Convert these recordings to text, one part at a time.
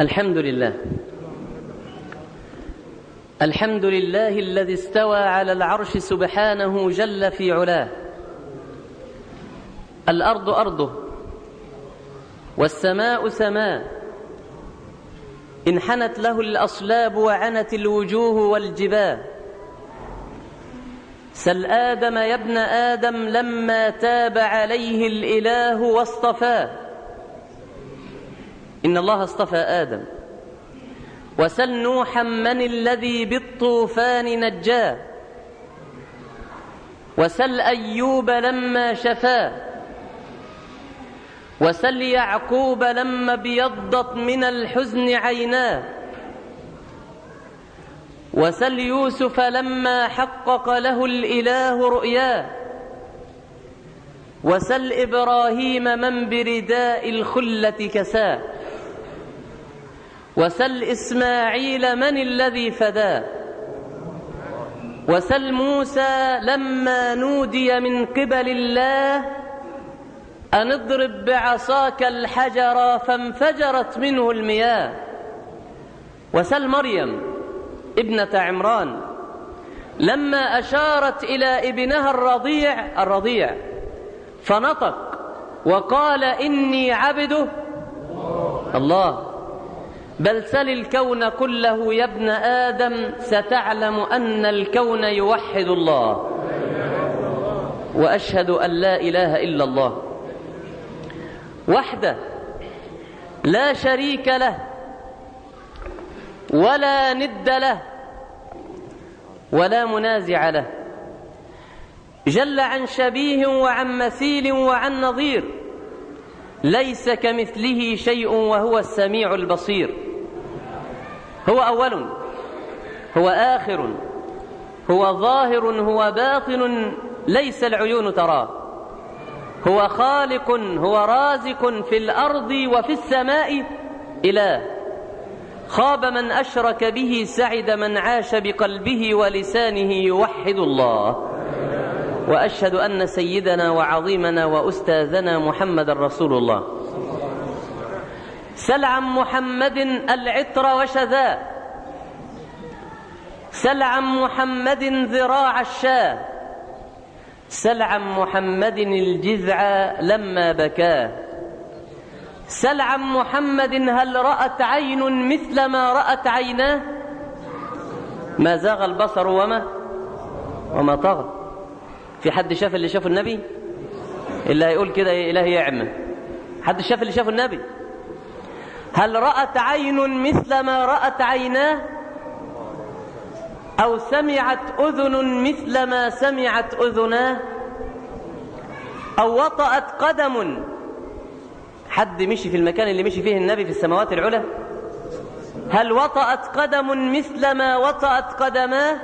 الحمد لله الحمد لله الذي استوى على العرش سبحانه جل في علاه الأرض أرضه والسماء سماء انحنت له الأصلاب وعنت الوجوه والجباه سل آدم يا ابن آدم لما تاب عليه الإله واصطفاه إن الله اصطفى آدم وسل نوحا من الذي بالطوفان نجاه وسل أيوب لما شفاه وسل يعقوب لما ابيضت من الحزن عيناه وسل يوسف لما حقق له الإله رؤياه وسل إبراهيم من برداء الخلة كساه وسل إسماعيل من الذي فداه وسل موسى لما نودي من قبل الله أن اضرب بعصاك الحجر فانفجرت منه المياه وسل مريم ابنة عمران لما أشارت إلى ابنها الرضيع الرضيع فنطق وقال إني عبده الله بل سل الكون كله يا ابن آدم ستعلم أن الكون يوحد الله وأشهد أن لا إله إلا الله وحده لا شريك له ولا ند له ولا منازع له جل عن شبيه وعن مثيل وعن نظير ليس كمثله شيء وهو السميع البصير هو أول هو آخر هو ظاهر هو باطن ليس العيون تراه هو خالق هو رازق في الأرض وفي السماء إله خاب من أشرك به سعد من عاش بقلبه ولسانه يوحد الله وأشهد أن سيدنا وعظيمنا وأستاذنا محمد رسول الله سل عن محمد العطر وشذاء سل عن محمد ذراع الشاه سل عن محمد الجذع لما بكاه سل عن محمد هل رأت عين مثل ما رأت عيناه ما زاغ البصر وما وما طغى في حد شاف اللي شافه النبي اللي هيقول كده إلهي يعمى حد شاف اللي شافه النبي هل رأت عين مثل ما رأت عيناه أو سمعت أذن مثل ما سمعت أذناه أو وطأت قدم حد مشي في المكان اللي مشي فيه النبي في السماوات العلى هل وطأت قدم مثل ما وطأت قدماه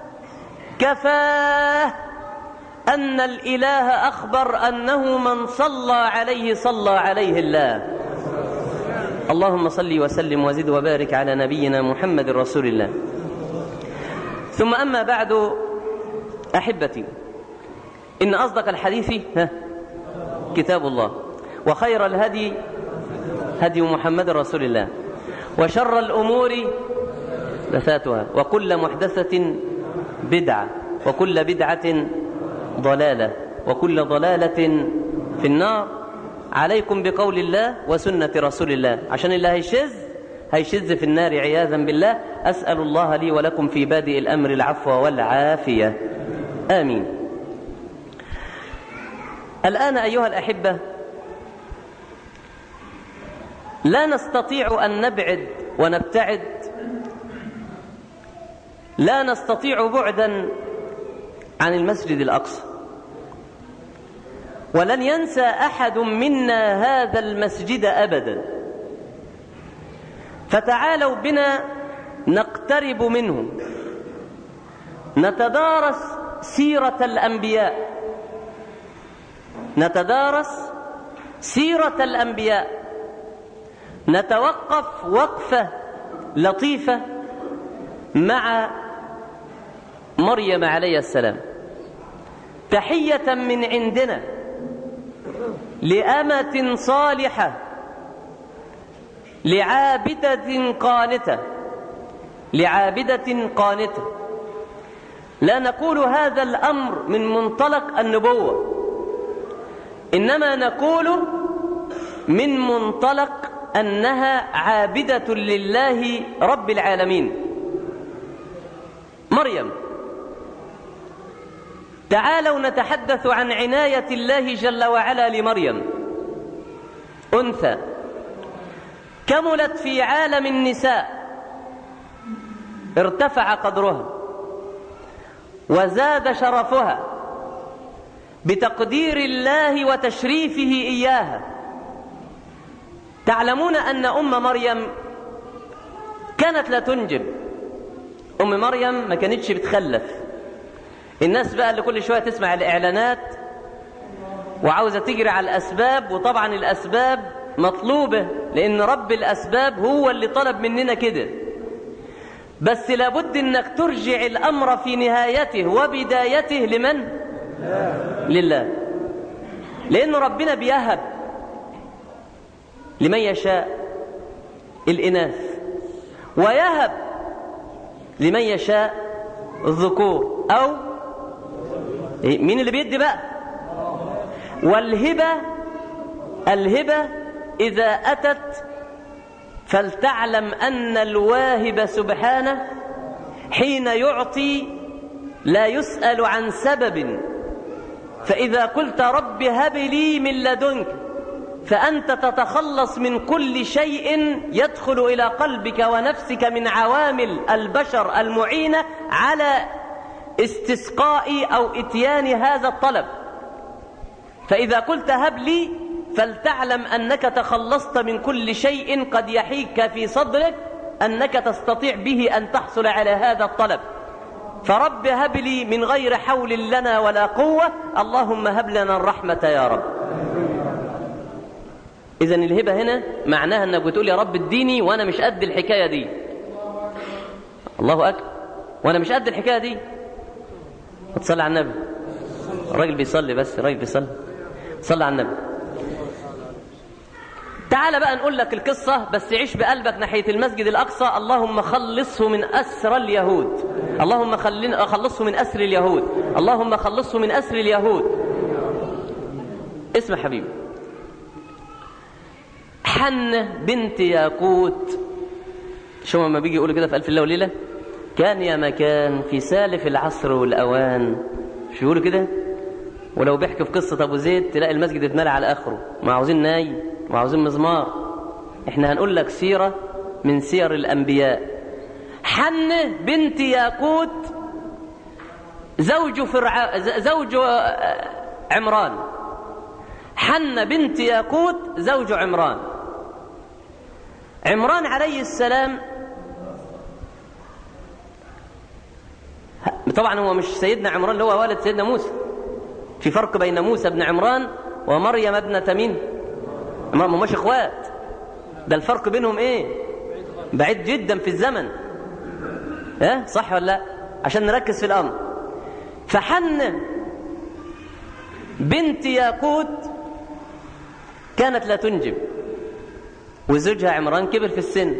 كفاه أن الإله أخبر أنه من صلى عليه صلى عليه الله اللهم صل وسلم وزد وبارك على نبينا محمد رسول الله ثم أما بعد أحبتي إن أصدق الحديث ها كتاب الله وخير الهدي هدي محمد رسول الله وشر الأمور محدثاتها وكل محدثة بدعة وكل بدعة ضلالة وكل ضلالة في النار عليكم بقول الله وسنة رسول الله عشان اللي هيشذ هيشذ في النار عياذا بالله أسأل الله لي ولكم في بادئ الأمر العفو والعافية آمين الآن أيها الأحبة لا نستطيع أن نبعد ونبتعد لا نستطيع بعدا عن المسجد الأقصى ولن ينسى أحد منا هذا المسجد أبدا فتعالوا بنا نقترب منه نتدارس سيرة الأنبياء نتدارس سيرة الأنبياء نتوقف وقفة لطيفة مع مريم عليه السلام تحية من عندنا لأمة صالحة لعابدة قانتة لعابدة قانتة لا نقول هذا الأمر من منطلق النبوة إنما نقول من منطلق أنها عابدة لله رب العالمين مريم تعالوا نتحدث عن عناية الله جل وعلا لمريم أنثى كملت في عالم النساء ارتفع قدرها وزاد شرفها بتقدير الله وتشريفه إياها تعلمون أن أم مريم كانت لا تنجب أم مريم ما كانتش بتخلف الناس بقى اللي كل شوية تسمع الإعلانات وعاوزة تجري على الأسباب وطبعا الأسباب مطلوبة لأن رب الأسباب هو اللي طلب مننا كده بس لابد أنك ترجع الأمر في نهايته وبدايته لمن؟ لله لأن ربنا بيهب لمن يشاء الإناث ويهب لمن يشاء الذكور أو مين اللي بيدي بقى والهبة الهبة إذا أتت فلتعلم أن الواهب سبحانه حين يعطي لا يسأل عن سبب فإذا قلت رب هب لي من لدنك فأنت تتخلص من كل شيء يدخل إلى قلبك ونفسك من عوامل البشر المعينة على استسقاء أو إتيان هذا الطلب فإذا قلت هب لي فلتعلم أنك تخلصت من كل شيء قد يحيك في صدرك أنك تستطيع به أن تحصل على هذا الطلب فرب هب لي من غير حول لنا ولا قوة اللهم هب لنا الرحمة يا رب إذا الهبة هنا معناها أنك بتقول يا رب اديني وأنا مش قد الحكاية دي الله أكبر وأنا مش قد الحكاية دي تصلي على النبي الراجل بيصلي بس الراجل بيصلي صلي على النبي تعال بقى نقول لك القصة بس عيش بقلبك ناحية المسجد الأقصى اللهم خلصه من أسر اليهود اللهم خلصه من أسر اليهود اللهم خلصه من أسر اليهود اسمع حبيبي حنة بنت ياقوت شو ما بيجي يقولوا كده في ألف الله وليلة كان يا مكان في سالف العصر والأوان شو يقولوا كده ولو بيحكي في قصة أبو زيد تلاقي المسجد اتملى على آخره ما عاوزين ناي ما عاوزين مزمار احنا هنقول لك سيرة من سير الأنبياء حنة بنت ياقوت زوج فرع زوج عمران حنة بنت ياقوت زوج عمران عمران عليه السلام طبعا هو مش سيدنا عمران اللي هو والد سيدنا موسى في فرق بين موسى بن عمران ومريم ابنة مين ما مش اخوات ده الفرق بينهم ايه بعيد جدا في الزمن ها اه؟ صح ولا لا عشان نركز في الامر فحن بنت ياقوت كانت لا تنجب وزوجها عمران كبر في السن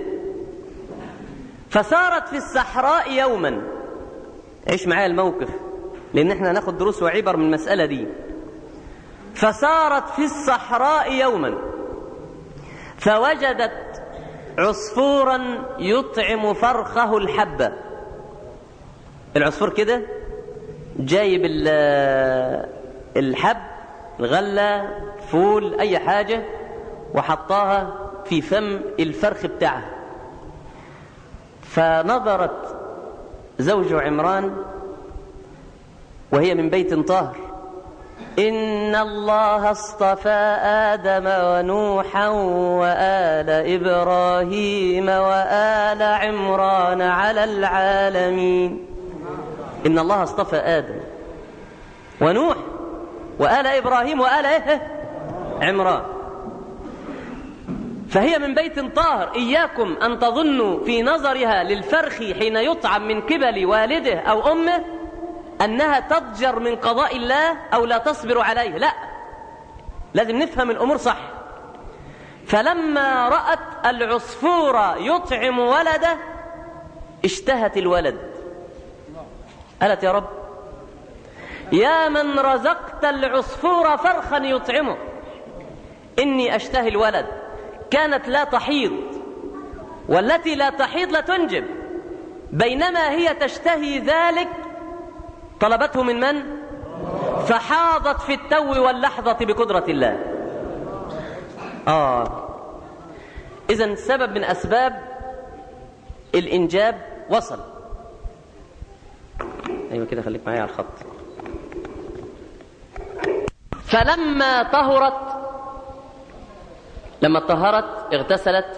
فسارت في الصحراء يوما عيش معايا الموقف لان احنا هناخد دروس وعبر من المساله دي فسارت في الصحراء يوما فوجدت عصفورا يطعم فرخه الحبه العصفور كده جايب الحب الغله فول اي حاجه وحطاها في فم الفرخ بتاعها فنظرت زوج عمران وهي من بيت طاهر إن الله اصطفى آدم ونوحا وآل إبراهيم وآل عمران على العالمين إن الله اصطفى آدم ونوح وآل إبراهيم وآل إيه عمران فهي من بيت طاهر إياكم أن تظنوا في نظرها للفرخ حين يطعم من قبل والده أو أمه أنها تضجر من قضاء الله أو لا تصبر عليه لا لازم نفهم الأمور صح فلما رأت العصفور يطعم ولده اشتهت الولد قالت يا رب يا من رزقت العصفور فرخا يطعمه إني أشتهي الولد كانت لا تحيض والتي لا تحيض لا تنجب بينما هي تشتهي ذلك طلبته من من فحاضت في التو واللحظة بقدرة الله آه إذا سبب من أسباب الإنجاب وصل أيوة كده خليك معايا على الخط فلما طهرت لما طهرت اغتسلت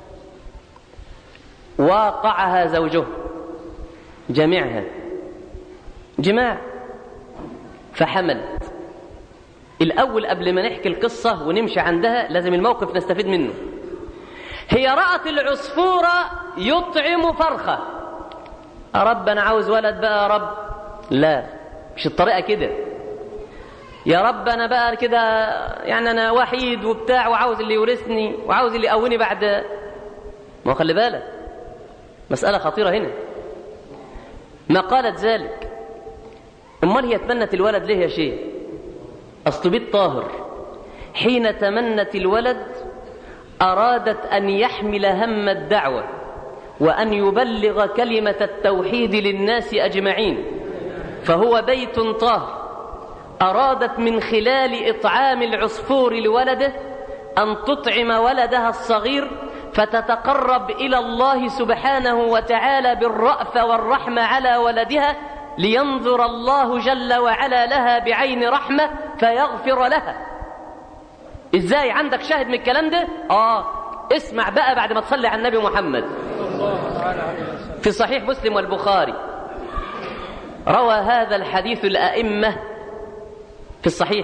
واقعها زوجه جميعها جماع فحملت الأول قبل ما نحكي القصة ونمشي عندها لازم الموقف نستفيد منه هي رأت العصفورة يطعم فرخة يا رب أنا عاوز ولد بقى يا رب لا مش الطريقة كده يا رب أنا بقى كده يعني أنا وحيد وبتاع وعاوز اللي يورثني وعاوز اللي يقويني بعد ما هو خلي بالك مسألة خطيرة هنا ما قالت ذلك امال هي تمنت الولد ليه يا شيخ اصل بيت طاهر حين تمنت الولد ارادت ان يحمل هم الدعوه وان يبلغ كلمه التوحيد للناس اجمعين فهو بيت طاهر ارادت من خلال اطعام العصفور لولده ان تطعم ولدها الصغير فتتقرب الى الله سبحانه وتعالى بالرأفة والرحمة على ولدها لينظر الله جل وعلا لها بعين رحمة فيغفر لها ازاي عندك شاهد من الكلام ده اه اسمع بقى بعد ما تصلي على النبي محمد في صحيح مسلم والبخاري روى هذا الحديث الأئمة في الصحيح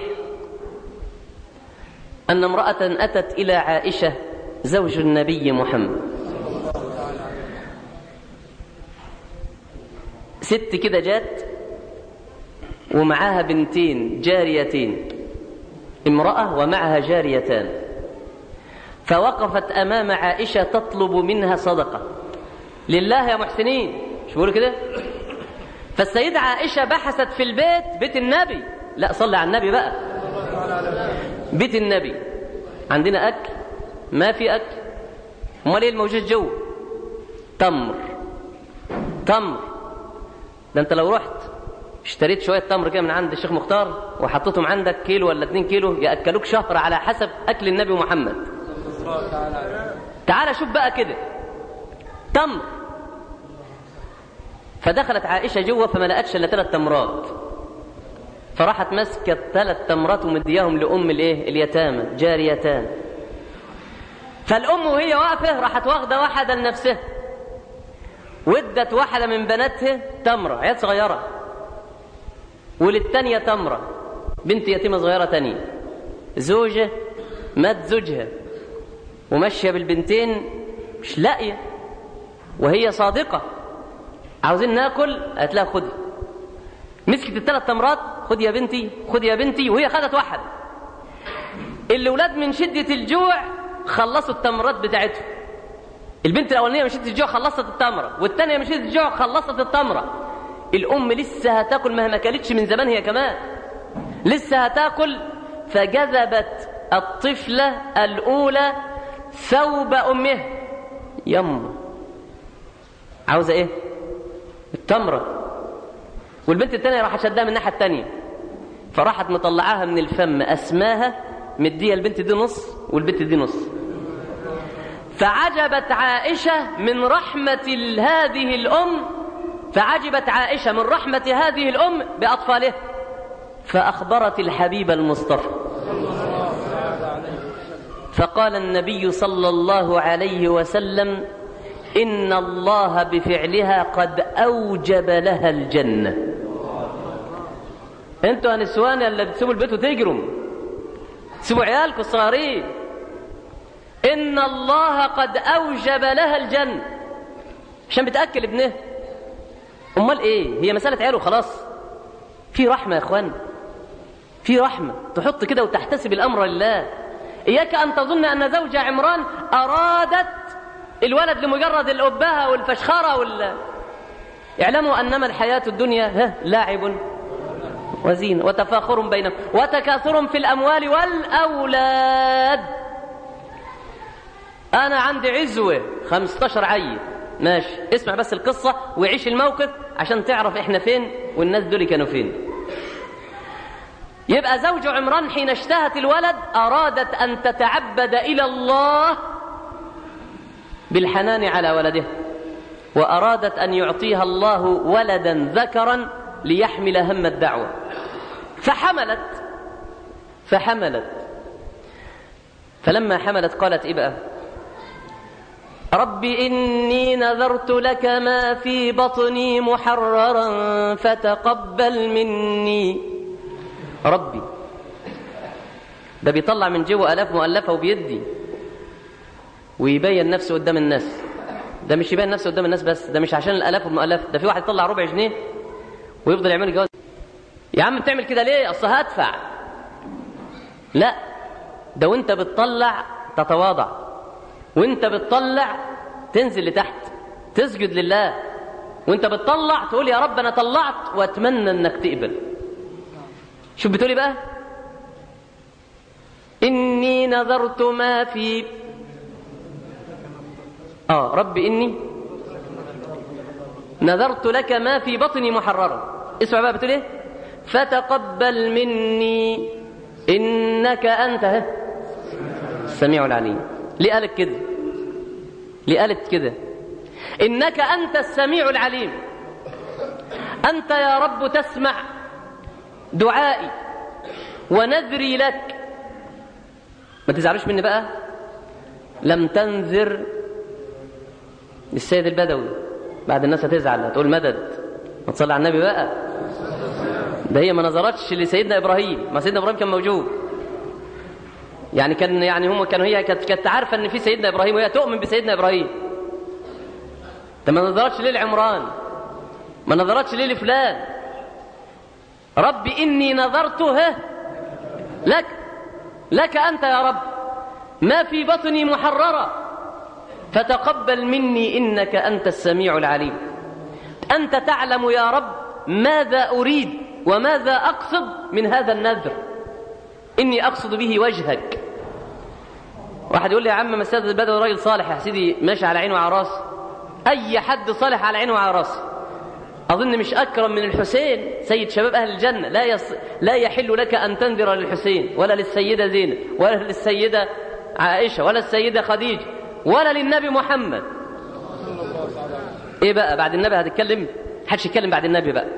أن امرأة أتت إلى عائشة زوج النبي محمد ست كده جات ومعاها بنتين جاريتين امرأة ومعها جاريتان فوقفت أمام عائشة تطلب منها صدقة لله يا محسنين مش بيقولوا كده فالسيدة عائشة بحثت في البيت بيت النبي لا صلي على النبي بقى بيت النبي عندنا أكل ما في أكل امال ايه الموجود جوه تمر تمر ده انت لو رحت اشتريت شويه تمر كده من عند الشيخ مختار وحطيتهم عندك كيلو ولا اتنين كيلو ياكلوك شهر على حسب اكل النبي محمد تعال شوف بقى كده تمر فدخلت عائشه جوه فما لقتش الا ثلاث تمرات فراحت ماسكه ثلاث تمرات ومدياهم لام الايه اليتامى جاريتان فالام وهي واقفه راحت واخده واحده لنفسها وادت واحده من بناتها تمره عيال صغيره وللتانية تمره بنت يتيمه صغيره تانية زوجه مات زوجها وماشيه بالبنتين مش لاقيه وهي صادقه عاوزين ناكل قالت لها خدي مسكت الثلاث تمرات خدي يا بنتي خدي يا بنتي وهي خدت واحد الاولاد من شده الجوع خلصوا التمرات بتاعتهم البنت الاولانيه من شده الجوع خلصت التمره والثانيه من شده الجوع خلصت التمره الام لسه هتاكل مهما اكلتش من زمان هي كمان لسه هتاكل فجذبت الطفله الاولى ثوب امها يما عاوزه ايه التمره والبنت الثانيه راحت شدها من الناحيه الثانيه فراحت مطلعاها من الفم اسماها مديه البنت دي نص والبنت دي نص فعجبت عائشة من رحمة هذه الأم فعجبت عائشة من رحمة هذه الأم بأطفالها فأخبرت الحبيب المصطفى فقال النبي صلى الله عليه وسلم إن الله بفعلها قد أوجب لها الجنة انتوا يا نسوان اللي بتسيبوا البيت وتجروا سيبوا عيالكم الصغيرين إن الله قد أوجب لها الجنة عشان بتأكل ابنها أمال إيه هي مسألة عيال وخلاص في رحمة يا إخوان في رحمة تحط كده وتحتسب الأمر لله إياك أن تظن أن زوج عمران أرادت الولد لمجرد الأبهة والفشخرة وال... اعلموا أنما الحياة الدنيا ها لاعب وزينة وتفاخر بينهم وتكاثر في الأموال والأولاد أنا عندي عزوة 15 عيل ماشي اسمع بس القصة وعيش الموقف عشان تعرف احنا فين والناس دول كانوا فين يبقى زوج عمران حين اشتهت الولد أرادت أن تتعبد إلى الله بالحنان على ولده وأرادت أن يعطيها الله ولدا ذكرا ليحمل هم الدعوة فحملت فحملت فلما حملت قالت إيه بقى رب إني نذرت لك ما في بطني محررا فتقبل مني ربي ده بيطلع من جوه آلاف مؤلفة وبيدي ويبين نفسه قدام الناس ده مش يبين نفسه قدام الناس بس ده مش عشان الآلاف والمؤلفة ده في واحد يطلع ربع جنيه ويفضل يعمل جواز يا عم بتعمل كده ليه اصل هدفع لا ده وانت بتطلع تتواضع وانت بتطلع تنزل لتحت تسجد لله وانت بتطلع تقول يا رب انا طلعت واتمنى انك تقبل شوف بتقولي بقى اني نذرت ما في اه رب اني نذرت لك ما في بطني محررا اسمع بقى بتقول ايه فتقبل مني انك انت السميع العليم ليه قالت كده ليه قالت كده انك انت السميع العليم انت يا رب تسمع دعائي ونذري لك ما تزعلوش مني بقى لم تنذر السيد البدوي بعد الناس هتزعل هتقول مدد ما تصلي على النبي بقى ده هي ما نظرتش لسيدنا ابراهيم ما سيدنا ابراهيم كان موجود يعني كان يعني هم كانوا هي كانت كانت عارفه ان في سيدنا ابراهيم وهي تؤمن بسيدنا ابراهيم ده ما نظرتش ليه لعمران ما نظرتش ليه لفلان ربي اني نظرته لك لك انت يا رب ما في بطني محرره فتقبل مني انك انت السميع العليم انت تعلم يا رب ماذا اريد وماذا اقصد من هذا النذر اني اقصد به وجهك واحد يقول لي يا عم مساد البدوي راجل صالح يا سيدي ماشي على عينه وعلى راسه اي حد صالح على عينه وعلى راسه اظن مش اكرم من الحسين سيد شباب اهل الجنه لا يص... لا يحل لك ان تنذر للحسين ولا للسيده زينب ولا للسيده عائشه ولا السيده خديجه ولا للنبي محمد ايه بقى بعد النبي هتتكلم حدش يتكلم بعد النبي بقى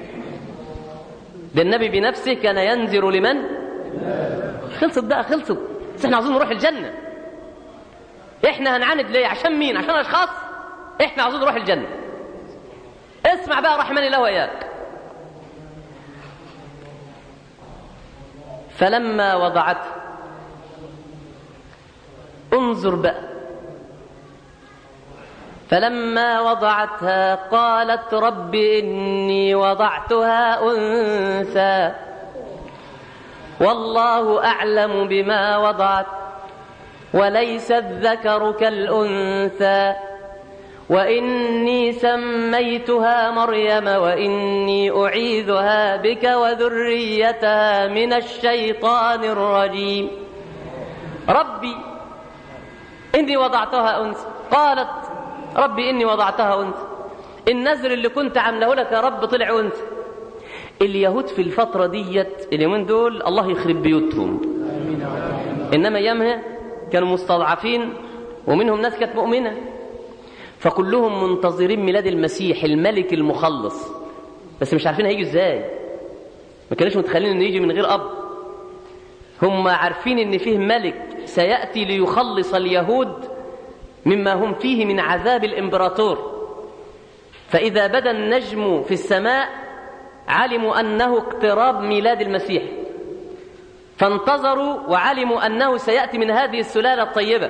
ده النبي بنفسه كان ينذر لمن خلصت بقى خلصت بس احنا عاوزين نروح الجنه احنا هنعاند ليه عشان مين عشان اشخاص احنا عاوزين نروح الجنه اسمع بقى رحمني الله واياك فلما وضعته انظر بقى فلما وضعتها قالت رب إني وضعتها أنثى والله أعلم بما وضعت وليس الذكر كالأنثى وإني سميتها مريم وإني أعيذها بك وذريتها من الشيطان الرجيم ربي إني وضعتها أنثى قالت ربي إني وضعتها أنثى النذر اللي كنت عامله لك يا رب طلع أنثى اليهود في الفترة ديت اليومين دول الله يخرب بيوتهم إنما أيامها كانوا مستضعفين ومنهم ناس كانت مؤمنة فكلهم منتظرين ميلاد المسيح الملك المخلص بس مش عارفين هيجي ازاي ما كانوش متخيلين انه يجي من غير اب هم عارفين ان فيه ملك سياتي ليخلص اليهود مما هم فيه من عذاب الامبراطور فاذا بدا النجم في السماء علموا انه اقتراب ميلاد المسيح فانتظروا وعلموا انه سياتي من هذه السلاله الطيبه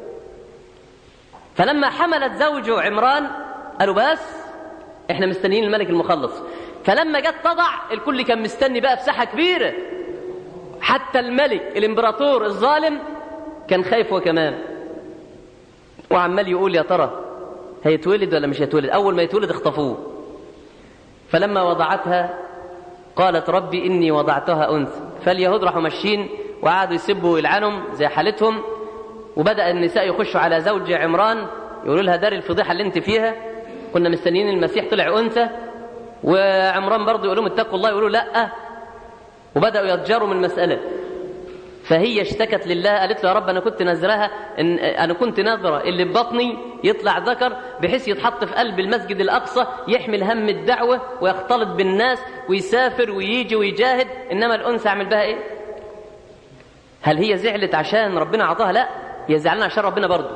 فلما حملت زوج عمران قالوا بس احنا مستنيين الملك المخلص فلما جت تضع الكل كان مستني بقى في ساحه كبيره حتى الملك الامبراطور الظالم كان خايف هو كمان وعمال يقول يا ترى هيتولد ولا مش هيتولد أول ما يتولد اخطفوه فلما وضعتها قالت ربي إني وضعتها أنثى فاليهود راحوا ماشيين وقعدوا يسبوا ويلعنهم زي حالتهم وبدأ النساء يخشوا على زوج عمران يقولوا لها دار الفضيحة اللي انت فيها كنا مستنيين المسيح طلع أنثى وعمران برضه يقول لهم اتقوا الله يقولوا لا وبدأوا يتجاروا من المسألة فهي اشتكت لله قالت له يا رب انا كنت نذرها ان انا كنت نذره اللي ببطني يطلع ذكر بحيث يتحط في قلب المسجد الاقصى يحمل هم الدعوه ويختلط بالناس ويسافر ويجي ويجاهد انما الانثى اعمل بها ايه؟ هل هي زعلت عشان ربنا اعطاها؟ لا هي زعلانه عشان ربنا برضه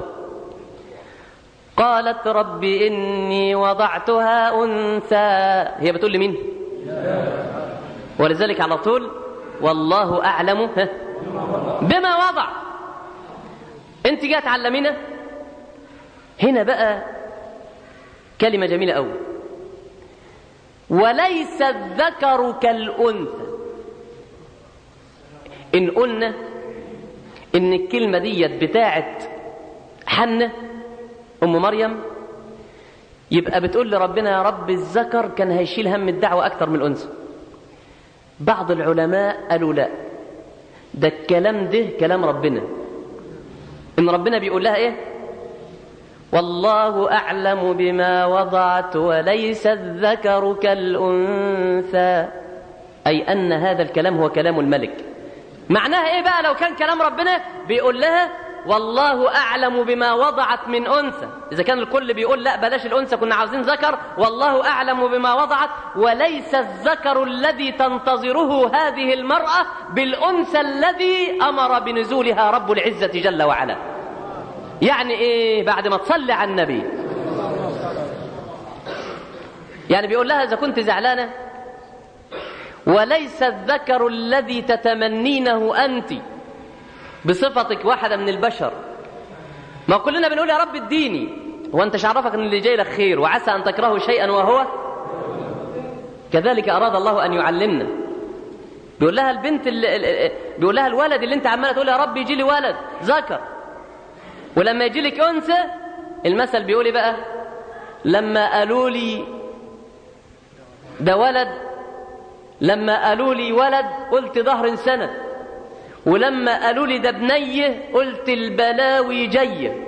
قالت رب اني وضعتها انثى هي بتقول لمين؟ ولذلك على طول والله اعلم بما وضع انت جاي تعلمينا هنا بقى كلمة جميلة أوي وليس الذكر كالأنثى إن قلنا إن الكلمة ديت بتاعت حنة أم مريم يبقى بتقول لربنا يا رب الذكر كان هيشيل هم الدعوة أكتر من الأنثى بعض العلماء قالوا لا ده الكلام ده كلام ربنا ان ربنا بيقول لها ايه والله اعلم بما وضعت وليس الذكر كالانثى اي ان هذا الكلام هو كلام الملك معناها ايه بقى لو كان كلام ربنا بيقول لها والله اعلم بما وضعت من انثى اذا كان الكل بيقول لا بلاش الانثى كنا عاوزين ذكر والله اعلم بما وضعت وليس الذكر الذي تنتظره هذه المراه بالانثى الذي امر بنزولها رب العزه جل وعلا يعني ايه بعد ما تصلي على النبي يعني بيقول لها اذا كنت زعلانه وليس الذكر الذي تتمنينه انت بصفتك واحدة من البشر ما كلنا بنقول يا رب اديني هو انت شعرفك ان اللي جاي لك خير وعسى ان تكرهوا شيئا وهو كذلك اراد الله ان يعلمنا بيقول لها البنت اللي بيقول لها الولد اللي انت عماله تقول يا رب يجي لي ولد ذكر ولما يجي لك انثى المثل بيقول بقى لما قالوا لي ده ولد لما قالوا لي ولد قلت ظهر سند ولما قالوا لي ده بنيه قلت البلاوي جايه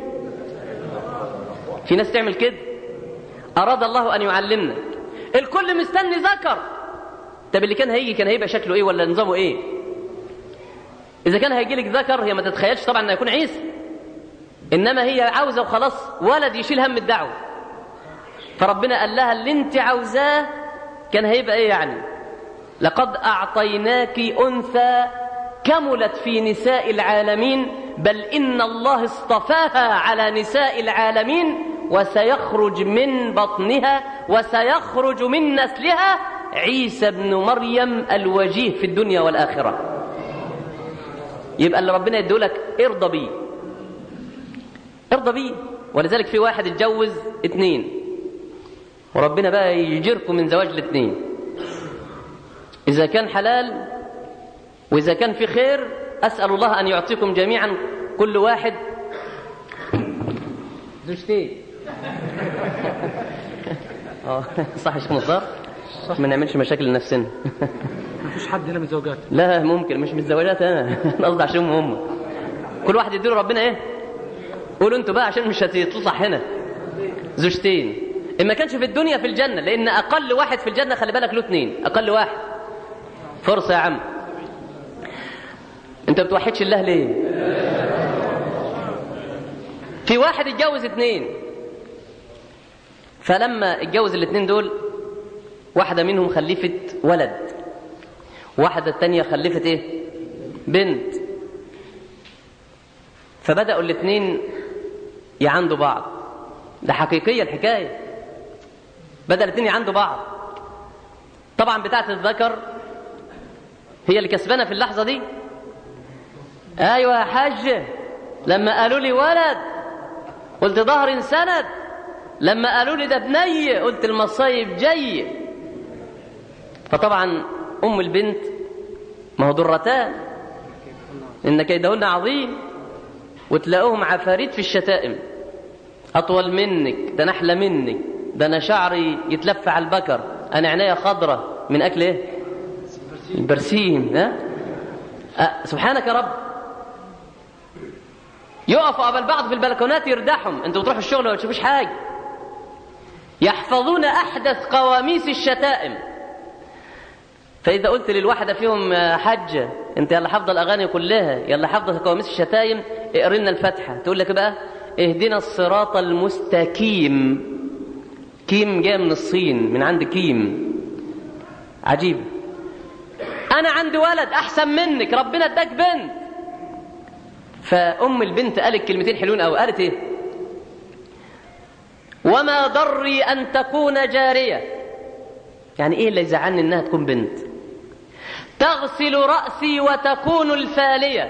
في ناس تعمل كده اراد الله ان يعلمنا الكل مستني ذكر طب اللي كان هيجي كان هيبقى شكله ايه ولا نظامه ايه اذا كان هيجي لك ذكر هي ما تتخيلش طبعا انه يكون عيسى انما هي عاوزه وخلاص ولد يشيل هم الدعوه فربنا قال لها اللي انت عاوزاه كان هيبقى ايه يعني لقد اعطيناك انثى كملت في نساء العالمين بل إن الله اصطفاها على نساء العالمين وسيخرج من بطنها وسيخرج من نسلها عيسى ابن مريم الوجيه في الدنيا والآخرة يبقى اللي ربنا يدولك ارضى بيه ارضى بيه ولذلك في واحد اتجوز اتنين وربنا بقى يجيركم من زواج الاتنين إذا كان حلال وإذا كان في خير أسأل الله أن يعطيكم جميعا كل واحد زوجتين اه صح يا شيخ مصدر ما نعملش مشاكل لنفسنا مفيش حد هنا من زوجات لا ممكن مش متزوجات انا أنا قصدي عشان هم كل واحد يديله ربنا ايه قولوا انتوا بقى عشان مش هتطلع هنا زوجتين ان ما كانش في الدنيا في الجنه لان اقل واحد في الجنه خلي بالك له اثنين اقل واحد فرصه يا عم انت بتوحدش الله ليه في واحد اتجوز اتنين فلما اتجوز الاتنين دول واحدة منهم خلفت ولد واحدة التانية خلفت ايه بنت فبدأوا الاتنين يعندوا بعض ده حقيقية الحكاية بدأ الاتنين يعندوا بعض طبعا بتاعة الذكر هي اللي كسبانة في اللحظة دي ايوه يا حاج لما قالوا لي ولد قلت ظهر سند لما قالوا لي ده بني قلت المصايب جاي فطبعا ام البنت ما هو ضرتان ان كيدهن عظيم وتلاقوهم عفاريت في الشتائم أطول منك ده أنا أحلى منك ده أنا شعري يتلف على البكر أنا عينيا خضرة من أكل إيه؟ البرسيم ها؟ أه سبحانك يا رب يقفوا قبل بعض في البلكونات يردحهم انتوا بتروحوا الشغل وما تشوفوش حاجه يحفظون احدث قواميس الشتائم فاذا قلت للواحده فيهم حجه انت يلا حافظه الاغاني كلها يلا حافظه قواميس الشتايم اقري لنا الفاتحه تقول لك بقى اهدنا الصراط المستقيم كيم جاي من الصين من عند كيم عجيب انا عندي ولد احسن منك ربنا اداك بنت فام البنت قالت كلمتين حلوين قوي قالت ايه وما ضري ان تكون جاريه يعني ايه اللي يزعلني انها تكون بنت تغسل راسي وتكون الفاليه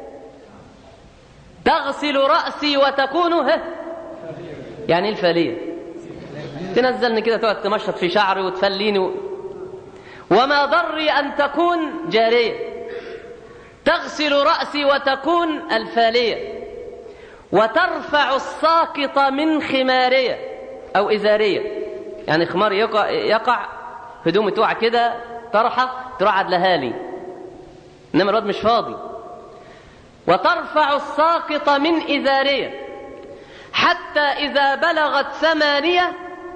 تغسل راسي وتكون ها يعني ايه الفاليه تنزلني كده تقعد تمشط في شعري وتفليني و... وما ضري ان تكون جاريه تغسل رأسي وتكون الفالية وترفع الساقط من خمارية أو إزارية يعني خمار يقع, يقع هدومي تقع كده طرحة ترعد لهالي إنما الواد مش فاضي وترفع الساقط من إزارية حتى إذا بلغت ثمانية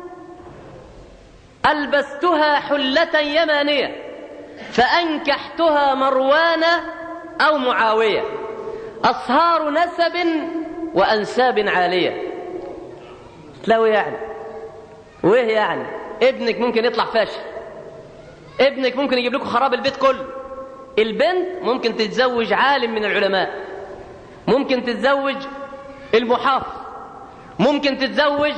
ألبستها حلة يمانية فأنكحتها مروان أو معاوية أصهار نسب وأنساب عالية تلاقوا يعني وإيه يعني ابنك ممكن يطلع فاشل ابنك ممكن يجيب لكم خراب البيت كله البنت ممكن تتزوج عالم من العلماء ممكن تتزوج المحافظ ممكن تتزوج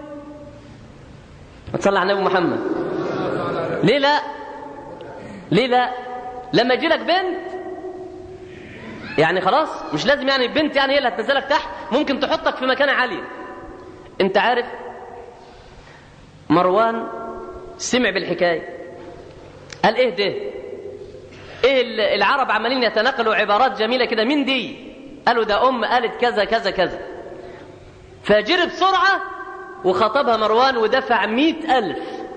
وتصلى على النبي محمد ليه لا ليه لا لما يجي لك بنت يعني خلاص مش لازم يعني البنت يعني هي اللي هتنزلك تحت ممكن تحطك في مكانة عالية انت عارف مروان سمع بالحكاية قال ايه ده ايه العرب عمالين يتنقلوا عبارات جميلة كده مين دي قالوا ده ام قالت كذا كذا كذا فجري بسرعة وخطبها مروان ودفع مئة ألف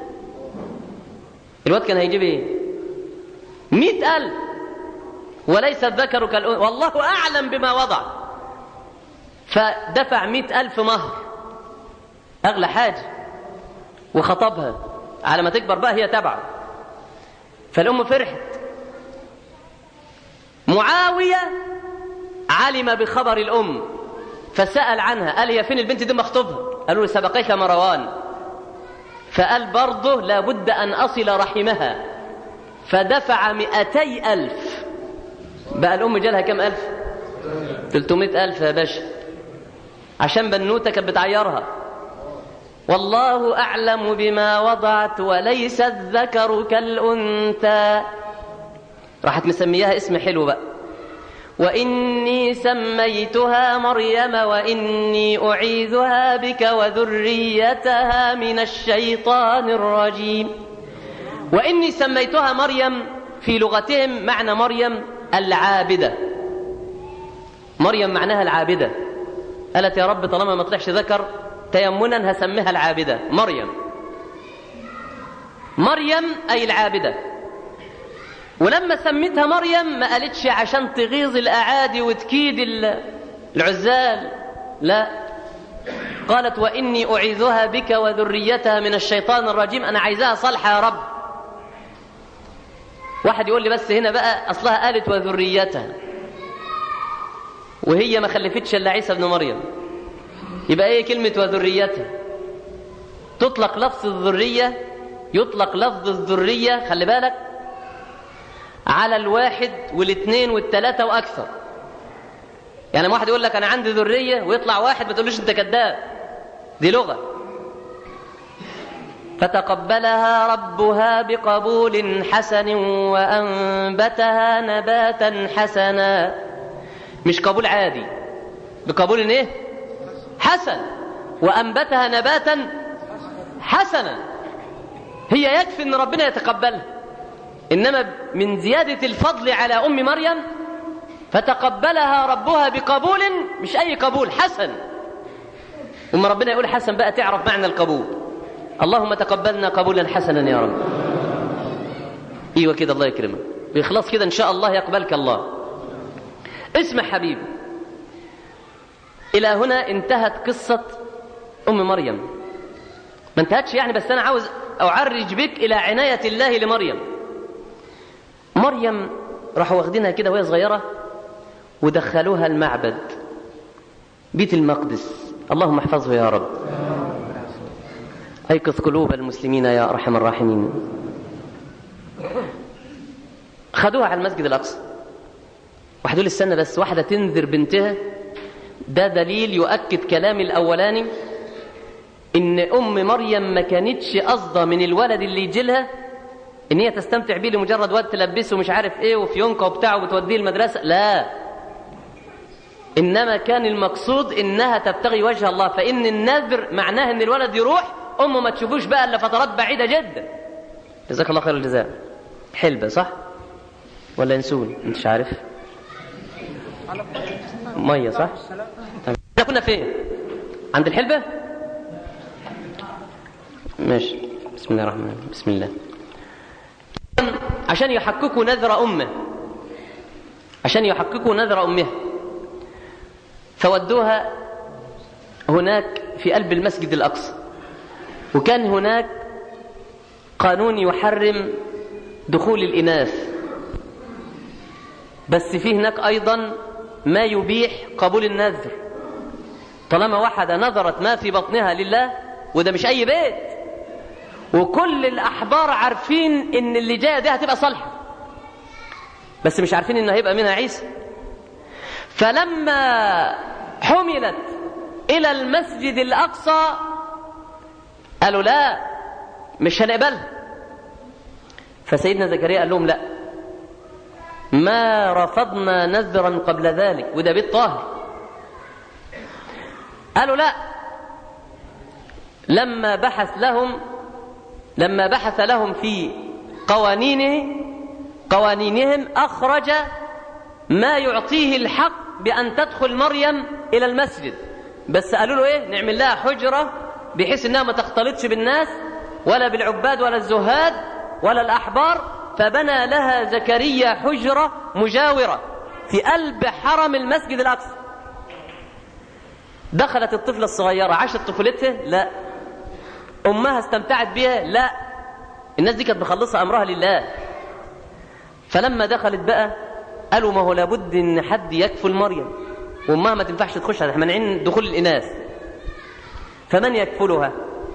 الواد كان هيجيب ايه مئة ألف وليس الذكر كالأنثى والله أعلم بما وضع فدفع مئة ألف مهر أغلى حاجة وخطبها على ما تكبر بقى هي تبعه فالأم فرحت معاوية علم بخبر الأم فسأل عنها قال هي فين البنت دي مخطوبها قالوا له سبقيك مروان فقال برضه لابد أن أصل رحمها فدفع مئتي ألف بقى الأم جالها كم ألف تلتمائة ألف يا باشا عشان بنوتة كانت بتعيرها والله أعلم بما وضعت وليس الذكر كالأنثى راحت مسمياها اسم حلو بقى وإني سميتها مريم وإني أعيذها بك وذريتها من الشيطان الرجيم وإني سميتها مريم في لغتهم معنى مريم العابدة مريم معناها العابدة قالت يا رب طالما ما طلعش ذكر تيمنا هسميها العابدة مريم مريم أي العابدة ولما سميتها مريم ما قالتش عشان تغيظ الأعادي وتكيد العزال لا قالت وإني أعيذها بك وذريتها من الشيطان الرجيم أنا عايزاها صالحة يا رب واحد يقول لي بس هنا بقى أصلها قالت وذريتها وهي ما خلفتش إلا عيسى ابن مريم يبقى ايه كلمة وذريتها تطلق لفظ الذرية يطلق لفظ الذرية خلي بالك على الواحد والاثنين والثلاثة وأكثر يعني واحد يقول لك أنا عندي ذرية ويطلع واحد ما تقولوش أنت كذاب دي لغة فتقبلها ربها بقبول حسن وأنبتها نباتا حسنا مش قبول عادي بقبول ايه حسن وأنبتها نباتا حسنا هي يكفي أن ربنا يتقبلها إنما من زيادة الفضل على أم مريم فتقبلها ربها بقبول مش أي قبول حسن ثم ربنا يقول حسن بقى تعرف معنى القبول اللهم تقبلنا قبولا حسنا يا رب ايوه كده الله يكرمك بإخلاص كده إن شاء الله يقبلك الله اسمع حبيبي إلى هنا انتهت قصة أم مريم ما انتهتش يعني بس أنا عاوز أعرج بك إلى عناية الله لمريم مريم راحوا واخدينها كده وهي صغيرة ودخلوها المعبد بيت المقدس اللهم احفظه يا رب أيقظ قلوب المسلمين يا أرحم الراحمين خدوها على المسجد الأقصى واحد يقول استنى بس واحدة تنذر بنتها ده دليل يؤكد كلامي الأولاني إن أم مريم ما كانتش قصده من الولد اللي يجي لها إن هي تستمتع بيه لمجرد وقت تلبسه مش عارف إيه وفي يونكا وبتاعه وبتوديه المدرسة لا إنما كان المقصود إنها تبتغي وجه الله فإن النذر معناه إن الولد يروح أمه ما تشوفوش بقى إلا فترات بعيدة جدا جزاك الله خير الجزاء حلبة صح ولا ينسون انت مش عارف ميه صح طيب. احنا كنا فين عند الحلبة ماشي بسم الله الرحمن الرحيم بسم الله عشان يحققوا نذر أمه عشان يحققوا نذر أمها فودوها هناك في قلب المسجد الأقصى وكان هناك قانون يحرم دخول الإناث بس في هناك أيضا ما يبيح قبول النذر طالما واحدة نذرت ما في بطنها لله وده مش أي بيت وكل الأحبار عارفين إن اللي جاية دي هتبقى صالحة بس مش عارفين إن هيبقى منها عيسى فلما حملت إلى المسجد الأقصى قالوا لا مش هنقبلها فسيدنا زكريا قال لهم لا ما رفضنا نذرا قبل ذلك وده بيت طاهر قالوا لا لما بحث لهم لما بحث لهم في قوانينه قوانينهم أخرج ما يعطيه الحق بأن تدخل مريم إلى المسجد بس قالوا له إيه نعمل لها حجرة بحيث إنها ما تختلطش بالناس ولا بالعباد ولا الزهاد ولا الأحبار فبنى لها زكريا حجرة مجاورة في قلب حرم المسجد الأقصى دخلت الطفلة الصغيرة عاشت طفولتها لا أمها استمتعت بها لا الناس دي كانت مخلصة أمرها لله فلما دخلت بقى قالوا ما هو لابد ان حد يكفل مريم وامها ما تنفعش تخش احنا مانعين دخول الاناث فمن يكفلها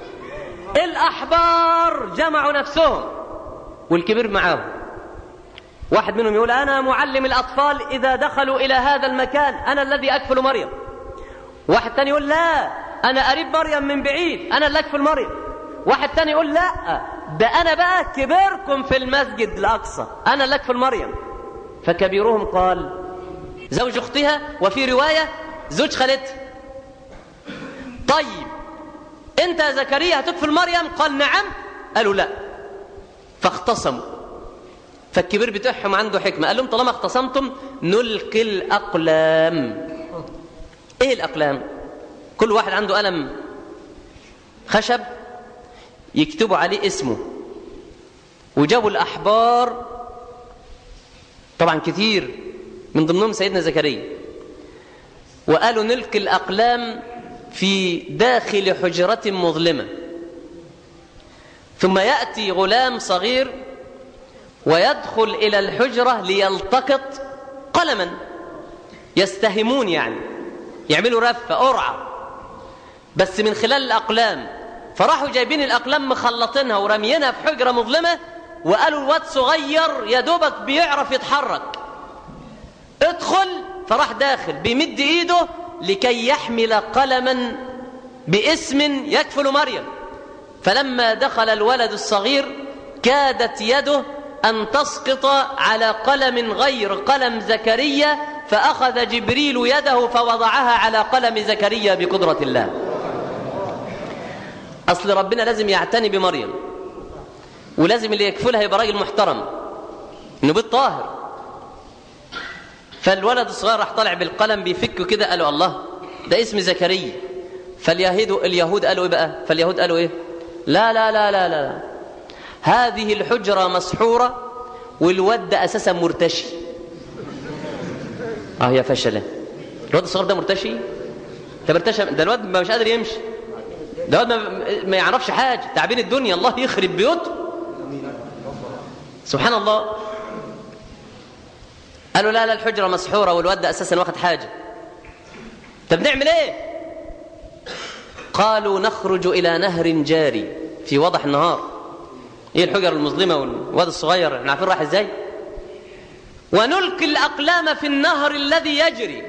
الاحبار جمعوا نفسهم والكبير معاهم واحد منهم يقول انا معلم الاطفال اذا دخلوا الى هذا المكان انا الذي اكفل مريم واحد تاني يقول لا انا قريب مريم من بعيد انا اللي اكفل مريم واحد تاني يقول لا ده انا بقى كبيركم في المسجد الاقصى انا اللي اكفل مريم فكبيرهم قال زوج اختها وفي روايه زوج خالتها طيب انت يا زكريا هتكفل مريم قال نعم قالوا لا فاختصموا فالكبير بتاعهم عنده حكمه قال لهم طالما اختصمتم نلقي الاقلام ايه الاقلام كل واحد عنده قلم خشب يكتبوا عليه اسمه وجابوا الاحبار طبعا كثير من ضمنهم سيدنا زكريا وقالوا نلقي الأقلام في داخل حجرة مظلمة ثم يأتي غلام صغير ويدخل إلى الحجرة ليلتقط قلما يستهمون يعني يعملوا رفة قرعة بس من خلال الأقلام فراحوا جايبين الأقلام مخلطينها ورمينها في حجرة مظلمة وقالوا الواد صغير يا دوبك بيعرف يتحرك ادخل فراح داخل بيمد ايده لكي يحمل قلما باسم يكفل مريم فلما دخل الولد الصغير كادت يده أن تسقط على قلم غير قلم زكريا فأخذ جبريل يده فوضعها على قلم زكريا بقدرة الله أصل ربنا لازم يعتني بمريم ولازم اللي يكفلها يبقى راجل محترم انه بيت طاهر فالولد الصغير راح طالع بالقلم بيفكه كده قالوا الله ده اسم زكريا فاليهود اليهود قالوا ايه بقى فاليهود قالوا ايه لا لا لا لا لا هذه الحجرة مسحورة والواد ده اساسا مرتشي اه يا فشله الواد الصغير ده مرتشي ده مرتشي ده الواد مش قادر يمشي ده الواد ما, ما يعرفش حاجه تعبين الدنيا الله يخرب بيوته سبحان الله قالوا لا لا الحجره مسحوره والواد ده اساسا واخد حاجه طب نعمل ايه قالوا نخرج الى نهر جاري في وضح النهار ايه الحجر المظلمه والواد الصغير احنا عارفين راح ازاي ونلقي الاقلام في النهر الذي يجري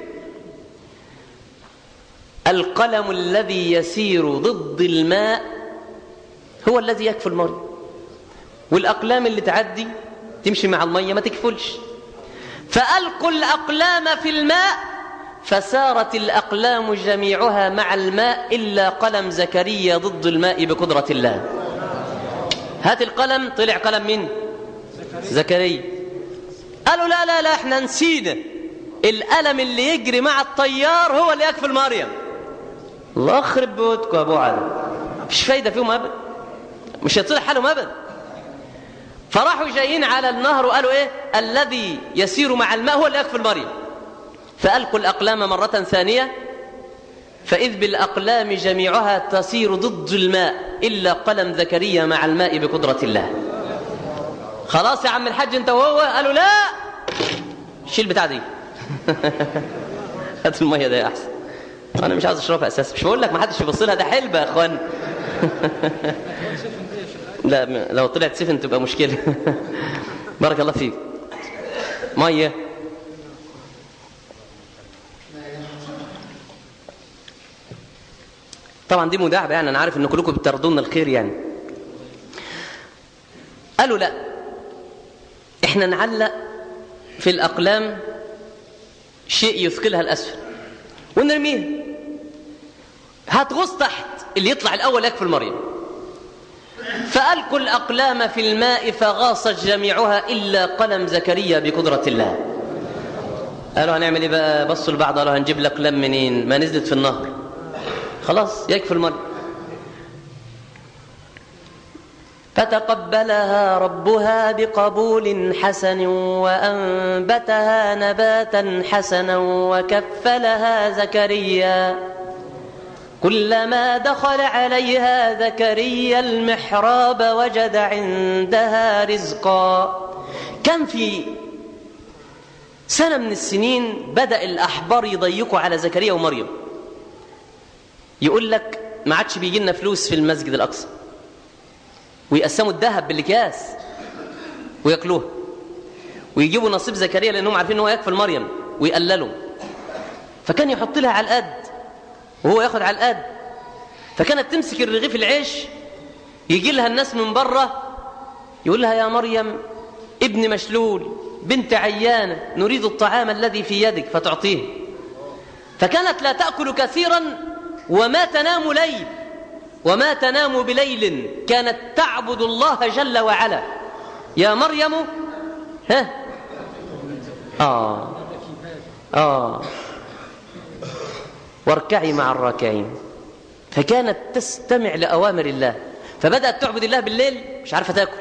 القلم الذي يسير ضد الماء هو الذي يكفي المرء والاقلام اللي تعدي تمشي مع الميه ما تكفلش فالقوا الاقلام في الماء فسارت الاقلام جميعها مع الماء الا قلم زكريا ضد الماء بقدره الله هات القلم طلع قلم مين زكريا قالوا لا لا لا احنا نسينا القلم اللي يجري مع الطيار هو اللي يكفل مريم الله يخرب بيوتكم يا ابو علي مفيش فايده فيهم ابدا مش هيتصلح حالهم ابدا فراحوا جايين على النهر وقالوا ايه الذي يسير مع الماء هو اللي يكفل مريم فالقوا الاقلام مره ثانيه فإذ بالأقلام جميعها تسير ضد الماء إلا قلم زكريا مع الماء بقدرة الله خلاص يا عم الحاج انت وهو قالوا لا شيل بتاع دي هات الميه ده يا احسن انا مش عايز اشربها اساسا مش بقول لك ما حدش يبص لها ده حلبه يا اخوان لا لو طلعت سفن تبقى مشكله بارك الله فيك ميه طبعا دي مداعبه يعني انا عارف ان كلكم بتردون الخير يعني قالوا لا احنا نعلق في الاقلام شيء يثقلها الاسفل ونرميها هتغوص تحت اللي يطلع الاول يكفي المريم فالقوا الاقلام في الماء فغاصت جميعها الا قلم زكريا بقدره الله قالوا هنعمل ايه بقى بصوا لبعض قالوا هنجيب الاقلام منين ما نزلت في النهر خلاص يكفي المرء فتقبلها ربها بقبول حسن وأنبتها نباتا حسنا وكفلها زكريا كلما دخل عليها زكريا المحراب وجد عندها رزقا كان في سنة من السنين بدأ الأحبار يضيقوا على زكريا ومريم يقول لك ما عادش بيجي لنا فلوس في المسجد الاقصى ويقسموا الذهب بالاكياس وياكلوه ويجيبوا نصيب زكريا لانهم عارفين ان هو يكفل مريم ويقللوا فكان يحط لها على القد وهو ياخد على القد فكانت تمسك الرغيف العيش يجي لها الناس من بره يقول لها يا مريم ابن مشلول بنت عيانه نريد الطعام الذي في يدك فتعطيه فكانت لا تاكل كثيرا وما تنام ليل وما تنام بليل كانت تعبد الله جل وعلا يا مريم ها آه آه واركعي مع الراكعين فكانت تستمع لأوامر الله فبدأت تعبد الله بالليل مش عارفة تاكل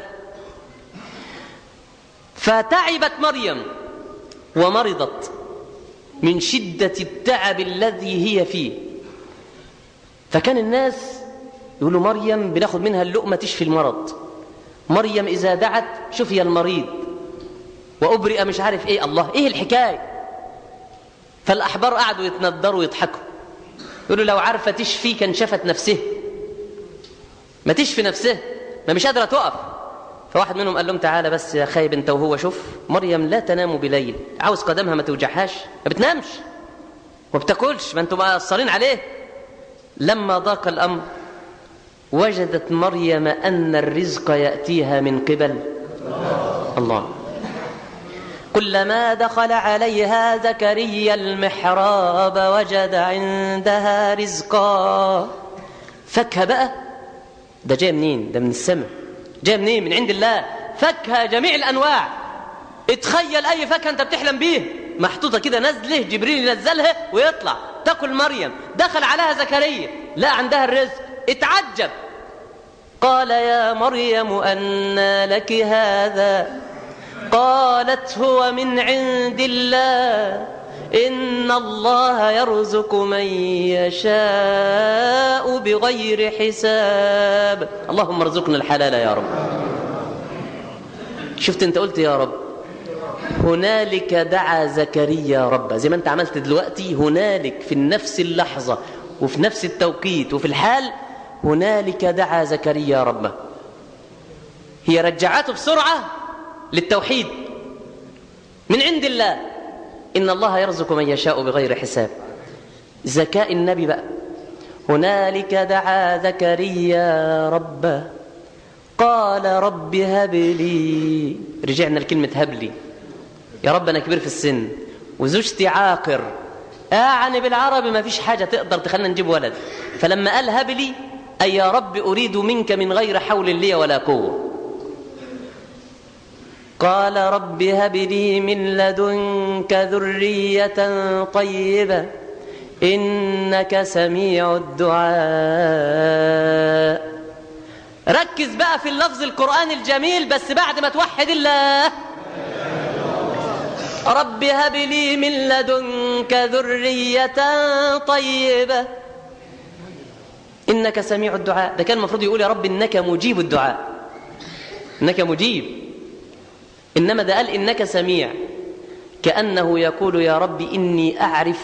فتعبت مريم ومرضت من شدة التعب الذي هي فيه فكان الناس يقولوا مريم بناخد منها اللقمة تشفي المرض مريم إذا دعت شفي المريض وأبرئ مش عارف إيه الله إيه الحكاية فالأحبار قعدوا يتندروا ويضحكوا يقولوا لو عارفة تشفي كان شفت نفسه ما تشفي نفسه ما مش قادرة تقف فواحد منهم قال لهم تعالى بس يا خايب انت وهو شوف مريم لا تنام بليل عاوز قدمها ما توجعهاش ما بتنامش وما بتاكلش ما انتم مقصرين عليه لما ضاق الأمر وجدت مريم أن الرزق يأتيها من قبل الله كلما دخل عليها زكريا المحراب وجد عندها رزقا فاكهة بقى ده جاي منين ده من السماء جاي منين من عند الله فاكهة جميع الأنواع اتخيل أي فاكهة أنت بتحلم بيه محطوطة كده نزله جبريل ينزلها ويطلع تاكل مريم دخل عليها زكريا لا عندها الرزق اتعجب قال يا مريم أنى لك هذا قالت هو من عند الله إن الله يرزق من يشاء بغير حساب اللهم ارزقنا الحلال يا رب شفت انت قلت يا رب هنالك دعا زكريا ربه زي ما انت عملت دلوقتي هنالك في نفس اللحظة وفي نفس التوقيت وفي الحال هنالك دعا زكريا ربه هي رجعته بسرعة للتوحيد من عند الله إن الله يرزق من يشاء بغير حساب ذكاء النبي بقى هنالك دعا زكريا ربه قال رب هب لي رجعنا لكلمة هب لي يا رب أنا كبير في السن وزوجتي عاقر يعني بالعربي ما فيش حاجة تقدر تخلينا نجيب ولد فلما قال هب لي أي يا رب أريد منك من غير حول لي ولا قوة قال رب هب لي من لدنك ذرية طيبة إنك سميع الدعاء ركز بقى في اللفظ القرآن الجميل بس بعد ما توحد الله رب هب لي من لدنك ذرية طيبة إنك سميع الدعاء ده كان المفروض يقول يا رب إنك مجيب الدعاء إنك مجيب إنما ده قال إنك سميع كأنه يقول يا رب إني أعرف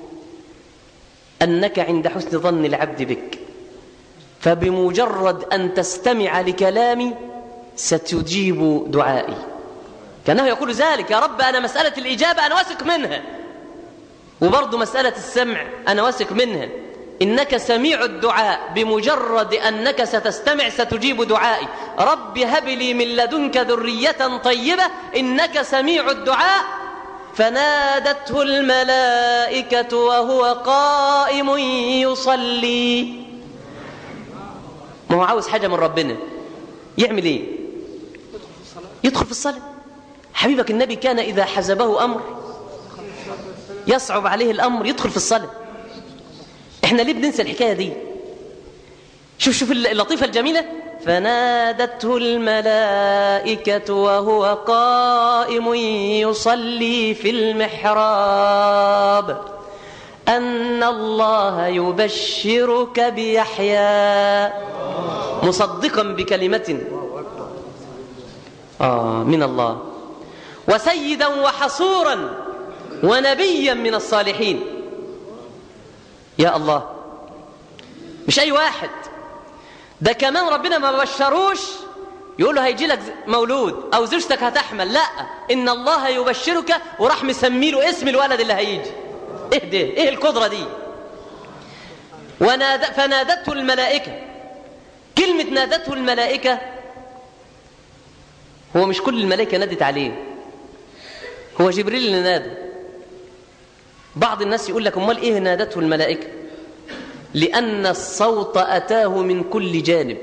أنك عند حسن ظن العبد بك فبمجرد أن تستمع لكلامي ستجيب دعائي كأنه يقول ذلك يا رب أنا مسألة الإجابة أنا واثق منها وبرضه مسألة السمع أنا واثق منها إنك سميع الدعاء بمجرد أنك ستستمع ستجيب دعائي رب هب لي من لدنك ذرية طيبة إنك سميع الدعاء فنادته الملائكة وهو قائم يصلي ما هو عاوز حاجة من ربنا يعمل ايه يدخل في الصلاة حبيبك النبي كان إذا حزبه أمر يصعب عليه الأمر يدخل في الصلاة احنا ليه بننسى الحكاية دي شوف شوف اللطيفة الجميلة فنادته الملائكة وهو قائم يصلي في المحراب أن الله يبشرك بيحيى مصدقا بكلمة آه من الله وسيدا وحصورا ونبيا من الصالحين يا الله مش أي واحد ده كمان ربنا ما بشروش يقول له هيجي لك مولود أو زوجتك هتحمل لا إن الله يبشرك وراح مسمي له اسم الولد اللي هيجي ايه ده ايه القدرة دي وناد... فنادته الملائكة كلمة نادته الملائكة هو مش كل الملائكة نادت عليه هو جبريل اللي نادى بعض الناس يقول لك امال ايه نادته الملائكة لأن الصوت أتاه من كل جانب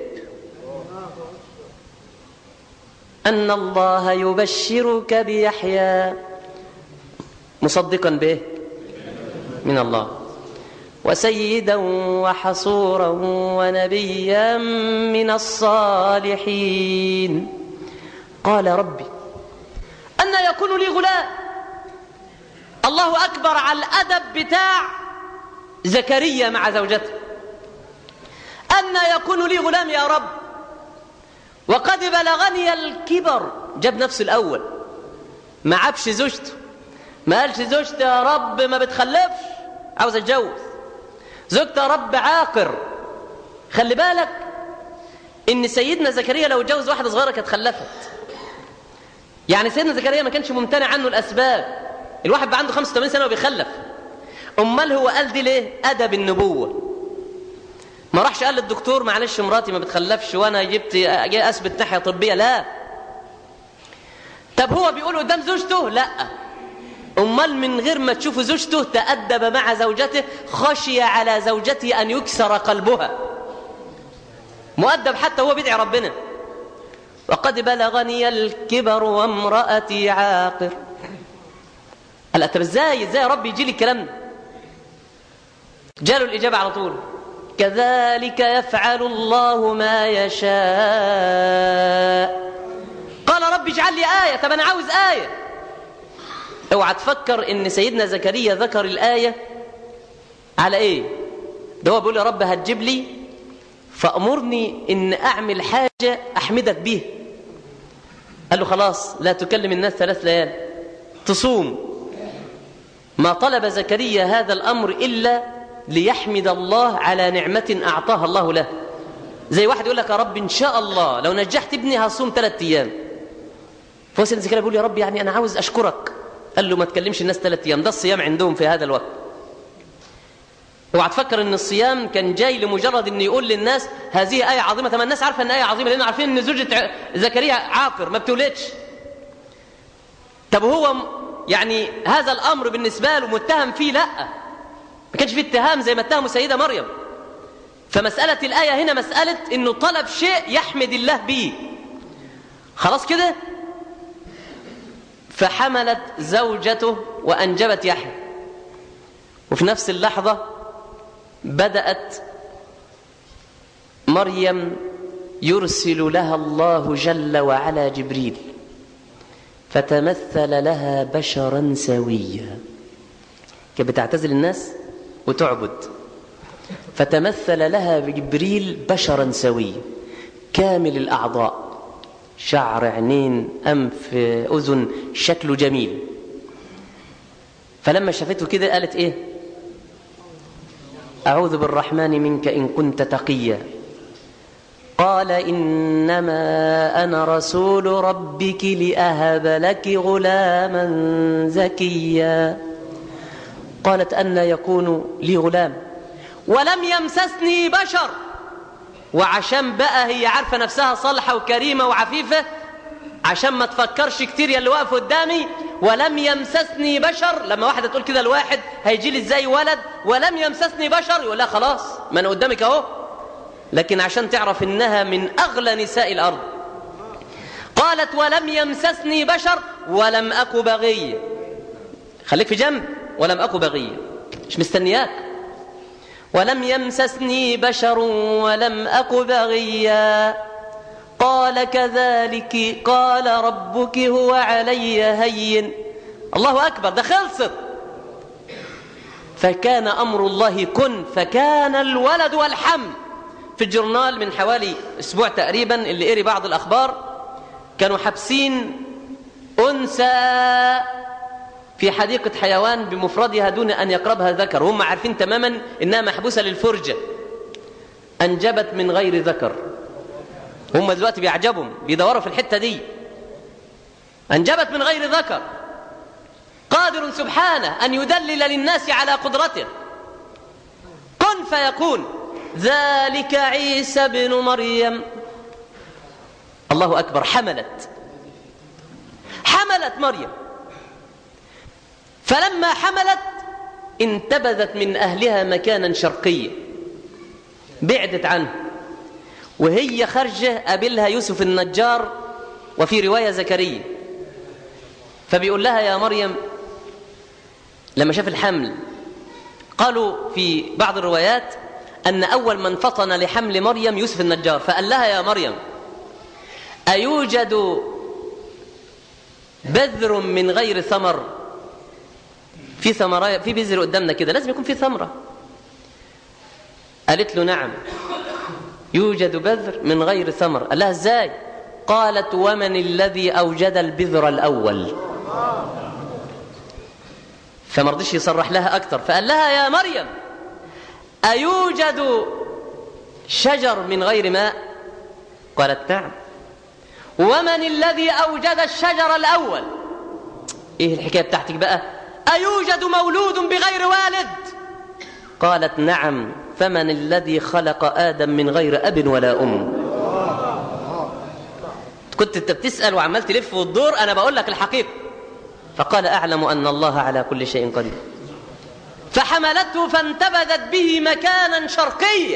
أن الله يبشرك بيحيى مصدقا به من الله وسيدا وحصورا ونبيا من الصالحين قال ربي أن يكون لي غلام الله أكبر على الأدب بتاع زكريا مع زوجته أن يكون لي غلام يا رب وقد بلغني الكبر جاب نفسه الأول ما عبش زوجته ما قالش زوجتي يا رب ما بتخلفش عاوز اتجوز زوجتي يا رب عاقر خلي بالك ان سيدنا زكريا لو اتجوز واحده صغيره كانت خلفت يعني سيدنا زكريا ما كانش ممتنع عنه الاسباب الواحد بقى عنده 85 سنه وبيخلف امال هو قال دي ليه ادب النبوه ما راحش قال للدكتور معلش مراتي ما بتخلفش وانا جبت جاي اثبت ناحيه طبيه لا طب هو بيقول قدام زوجته لا امال من غير ما تشوف زوجته تادب مع زوجته خشي على زوجته ان يكسر قلبها مؤدب حتى هو بيدعي ربنا وقد بلغني الكبر وامرأتي عاقر قال طب ازاي ازاي يا رب يجي لي الكلام ده جاله الإجابة على طول كذلك يفعل الله ما يشاء قال رب اجعل لي آية طب أنا عاوز آية اوعى تفكر ان سيدنا زكريا ذكر الآية على ايه ده هو بيقول يا رب هتجيب لي فأمرني ان أعمل حاجة أحمدك بيها قال له خلاص لا تكلم الناس ثلاث ليال تصوم ما طلب زكريا هذا الأمر إلا ليحمد الله على نعمة أعطاها الله له زي واحد يقول لك يا رب إن شاء الله لو نجحت ابني هصوم ثلاثة أيام فهو سيدنا زكريا بيقول يا رب يعني أنا عاوز أشكرك قال له ما تكلمش الناس ثلاثة أيام ده الصيام عندهم في هذا الوقت اوعى تفكر ان الصيام كان جاي لمجرد انه يقول للناس هذه آية عظيمة طب الناس عارفة ان آية عظيمة لأنه عارفين ان زوجة زكريا عاقر ما بتولدش طب هو يعني هذا الأمر بالنسبة له متهم فيه لا ما كانش فيه اتهام زي ما اتهموا سيدة مريم فمسألة الآية هنا مسألة انه طلب شيء يحمد الله به خلاص كده فحملت زوجته وأنجبت يحيى وفي نفس اللحظة بدأت مريم يرسل لها الله جل وعلا جبريل فتمثل لها بشرا سويا كانت بتعتزل الناس وتعبد فتمثل لها جبريل بشرا سويا كامل الأعضاء شعر عينين أنف أذن شكله جميل فلما شافته كده قالت إيه أعوذ بالرحمن منك إن كنت تقيا قال إنما أنا رسول ربك لأهب لك غلاما زكيا قالت أن يكون لي غلام ولم يمسسني بشر وعشان بقى هي عارفة نفسها صالحة وكريمة وعفيفة عشان ما تفكرش كتير يا اللي واقف قدامي ولم يمسسني بشر لما واحدة تقول كده الواحد هيجي لي ازاي ولد ولم يمسسني بشر يقول لا خلاص ما انا قدامك اهو لكن عشان تعرف انها من اغلى نساء الارض قالت ولم يمسسني بشر ولم اك بغيا خليك في جنب ولم اك بغيا مش مستنياك ولم يمسسني بشر ولم اك بغيا قال كذلك قال ربك هو علي هين الله أكبر ده خلصت فكان أمر الله كن فكان الولد والحمل في الجورنال من حوالي أسبوع تقريبا اللي قري بعض الأخبار كانوا حابسين أنثى في حديقة حيوان بمفردها دون أن يقربها ذكر وهم عارفين تماما إنها محبوسة للفرجة أنجبت من غير ذكر هم دلوقتي بيعجبهم بيدوروا في الحتة دي أنجبت من غير ذكر قادر سبحانه أن يدلل للناس على قدرته كن فيكون ذلك عيسى بن مريم الله أكبر حملت حملت مريم فلما حملت انتبذت من أهلها مكانا شرقيا بعدت عنه وهي خارجة قابلها يوسف النجار وفي رواية زكريا فبيقول لها يا مريم لما شاف الحمل قالوا في بعض الروايات أن أول من فطن لحمل مريم يوسف النجار فقال لها يا مريم أيوجد بذر من غير ثمر في ثمرة في بذر قدامنا كده لازم يكون في ثمرة قالت له نعم يوجد بذر من غير ثمر قال لها ازاي قالت ومن الذي أوجد البذر الأول فما رضيش يصرح لها أكثر فقال لها يا مريم أيوجد شجر من غير ماء قالت نعم ومن الذي أوجد الشجر الأول إيه الحكاية بتاعتك بقى أيوجد مولود بغير والد قالت نعم فمن الذي خلق آدم من غير أب ولا أم كنت انت بتسأل وعمال تلف وتدور أنا بقول لك الحقيقة فقال أعلم أن الله على كل شيء قدير فحملته فانتبذت به مكانا شرقيا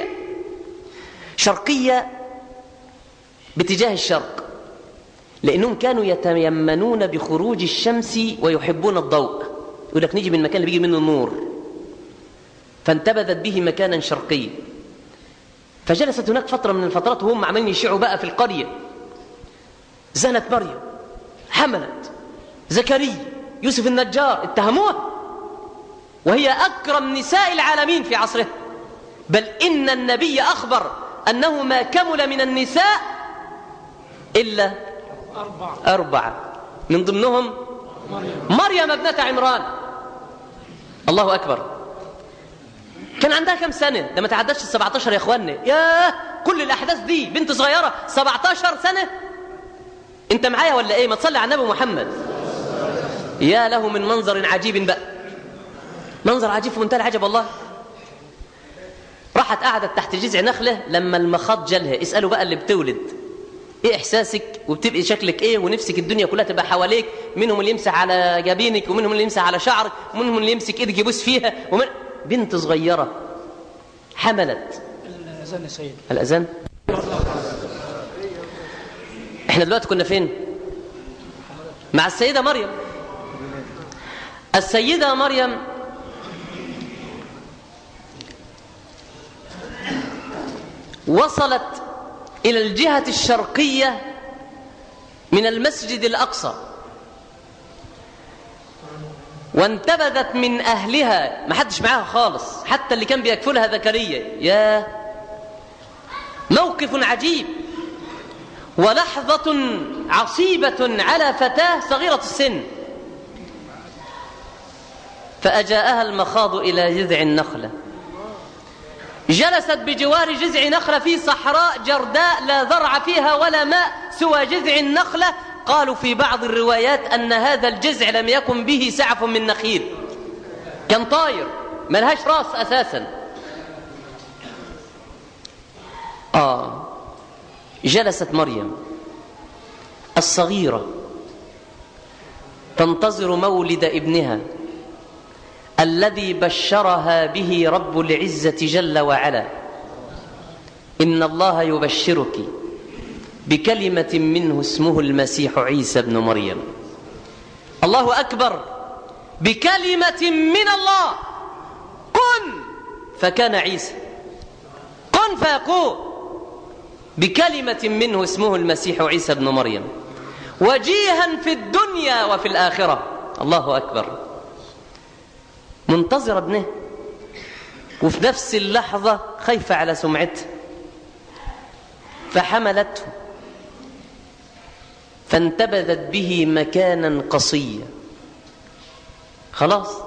شرقية باتجاه الشرق لأنهم كانوا يتيمنون بخروج الشمس ويحبون الضوء يقول لك نيجي من المكان اللي بيجي منه النور فانتبذت به مكانا شرقيا فجلست هناك فترة من الفترات وهم عمالين يشيعوا بقى في القرية زنت مريم حملت زكريا يوسف النجار اتهموها وهي أكرم نساء العالمين في عصرها بل إن النبي أخبر أنه ما كمل من النساء إلا أربعة أربعة من ضمنهم مريم مريم ابنة عمران الله أكبر كان عندها كم سنة ده ما تعداش ال 17 يا اخوانا ياه كل الأحداث دي بنت صغيرة 17 سنة أنت معايا ولا إيه ما تصلي على النبي محمد يا له من منظر عجيب بقى منظر عجيب في منتهى العجب والله راحت قعدت تحت جذع نخلة لما المخاض جالها اسألوا بقى اللي بتولد ايه احساسك وبتبقي شكلك ايه ونفسك الدنيا كلها تبقى حواليك منهم اللي يمسح على جبينك ومنهم اللي يمسح على شعرك ومنهم اللي يمسك ايدك يبوس فيها ومن... بنت صغيرة حملت الأذان يا سيد الأذان احنا دلوقتي كنا فين مع السيدة مريم السيدة مريم وصلت إلى الجهة الشرقية من المسجد الأقصى وانتبذت من أهلها ما حدش معاها خالص حتى اللي كان بيكفلها زكريا يا موقف عجيب ولحظة عصيبة على فتاة صغيرة السن فأجاءها المخاض إلى جذع النخلة جلست بجوار جذع نخلة في صحراء جرداء لا زرع فيها ولا ماء سوى جذع النخلة قالوا في بعض الروايات أن هذا الجذع لم يكن به سعف من نخيل كان طاير ملهاش راس أساسا آه جلست مريم الصغيرة تنتظر مولد ابنها الذي بشرها به رب العزة جل وعلا إن الله يبشرك بكلمة منه اسمه المسيح عيسى بن مريم الله أكبر بكلمة من الله كن فكان عيسى كن فيكون بكلمة منه اسمه المسيح عيسى بن مريم وجيها في الدنيا وفي الآخرة الله أكبر منتظر ابنه وفي نفس اللحظة خايفة على سمعته فحملته فانتبذت به مكانا قصيا خلاص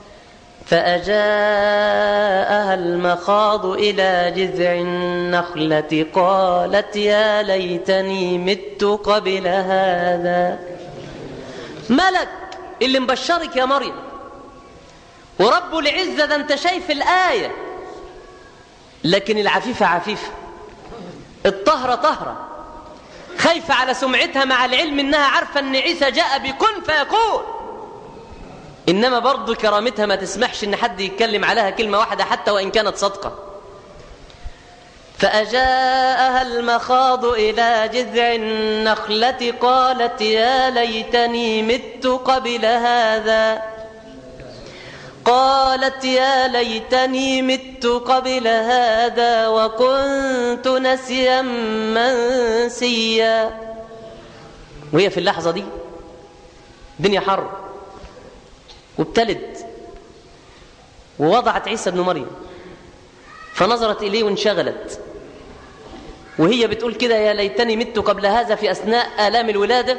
فأجاءها المخاض إلى جذع النخلة قالت يا ليتني مت قبل هذا ملك اللي مبشرك يا مريم ورب العزة ده انت شايف الآية لكن العفيفة عفيفة الطهرة طهرة خايفة على سمعتها مع العلم انها عارفة ان عيسى جاء بكن فيكون انما برضو كرامتها ما تسمحش ان حد يتكلم عليها كلمة واحدة حتى وان كانت صدقة فأجاءها المخاض إلى جذع النخلة قالت يا ليتني مت قبل هذا قالت يا ليتني مت قبل هذا وكنت نسيا منسيا وهي في اللحظة دي الدنيا حر وابتلد ووضعت عيسى بن مريم فنظرت إليه وانشغلت وهي بتقول كده يا ليتني مت قبل هذا في أثناء آلام الولادة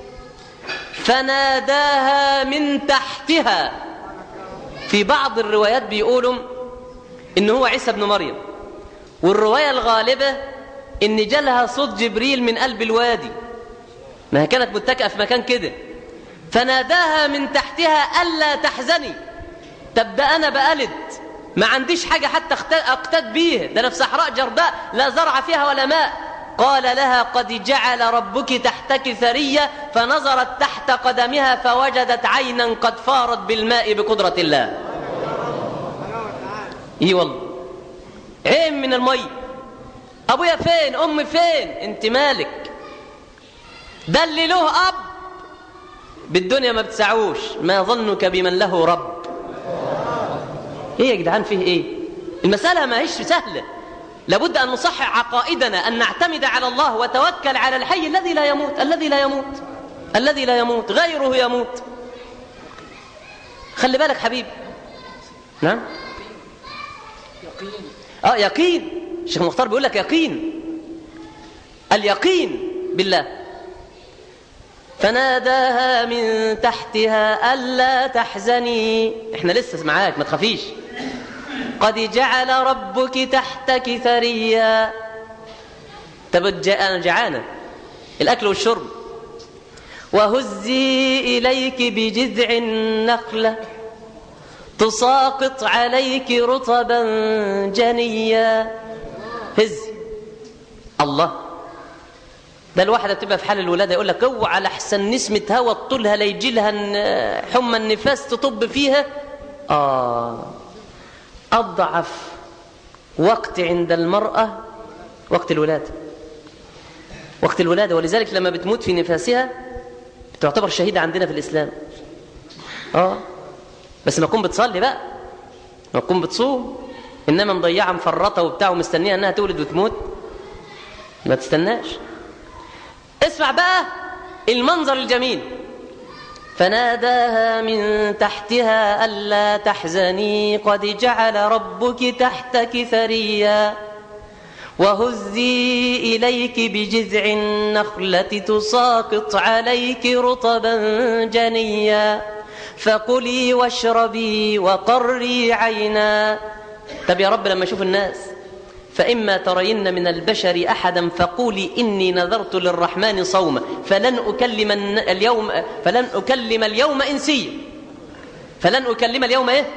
فناداها من تحتها في بعض الروايات بيقولوا إن هو عيسى بن مريم والرواية الغالبة إن جالها صوت جبريل من قلب الوادي ما هي كانت متكئة في مكان كده فناداها من تحتها ألا تحزني طب ده أنا بقلد ما عنديش حاجة حتى أقتد بيها ده أنا في صحراء جرداء لا زرع فيها ولا ماء قال لها قد جعل ربك تحتك ثريا فنظرت تحت قدمها فوجدت عينا قد فارت بالماء بقدرة الله ايه والله عين من المي ابويا فين امي فين انت مالك ده اللي له اب بالدنيا ما بتسعوش ما ظنك بمن له رب ايه يا جدعان فيه ايه المسألة ما هيش سهلة لابد أن نصحح عقائدنا أن نعتمد على الله وتوكل على الحي الذي لا يموت الذي لا يموت الذي لا يموت غيره يموت خلي بالك حبيب نعم يقين اه يقين الشيخ مختار بيقول لك يقين اليقين بالله فناداها من تحتها ألا تحزني احنا لسه معاك ما تخافيش قد جعل ربك تحتك ثريا طب جا- انا جعانه الاكل والشرب وهزي اليك بجذع النخله تساقط عليك رطبا جنيا هزي الله ده الواحدة بتبقى في حال الولادة يقول لك اوعى لحسن نسمة هوا تطولها لا يجي لها ن- حمى النفاس تطب فيها آه أضعف وقت عند المرأة وقت الولادة وقت الولادة ولذلك لما بتموت في نفاسها تعتبر شهيدة عندنا في الإسلام آه بس ما تكون بتصلي بقى ما تكون بتصوم انما مضيعه مفرطه وبتاع ومستنيه انها تولد وتموت ما تستناش اسمع بقى المنظر الجميل فناداها من تحتها ألا تحزني قد جعل ربك تحتك ثريا وهزي إليك بجذع النخلة تساقط عليك رطبا جنيا فكلي واشربي وقري عينا طب يا رب لما اشوف الناس فإما ترين من البشر أحدا فقولي إني نذرت للرحمن صوما فلن أكلم الن- اليوم فلن أكلم اليوم إنسيا فلن أكلم اليوم إيه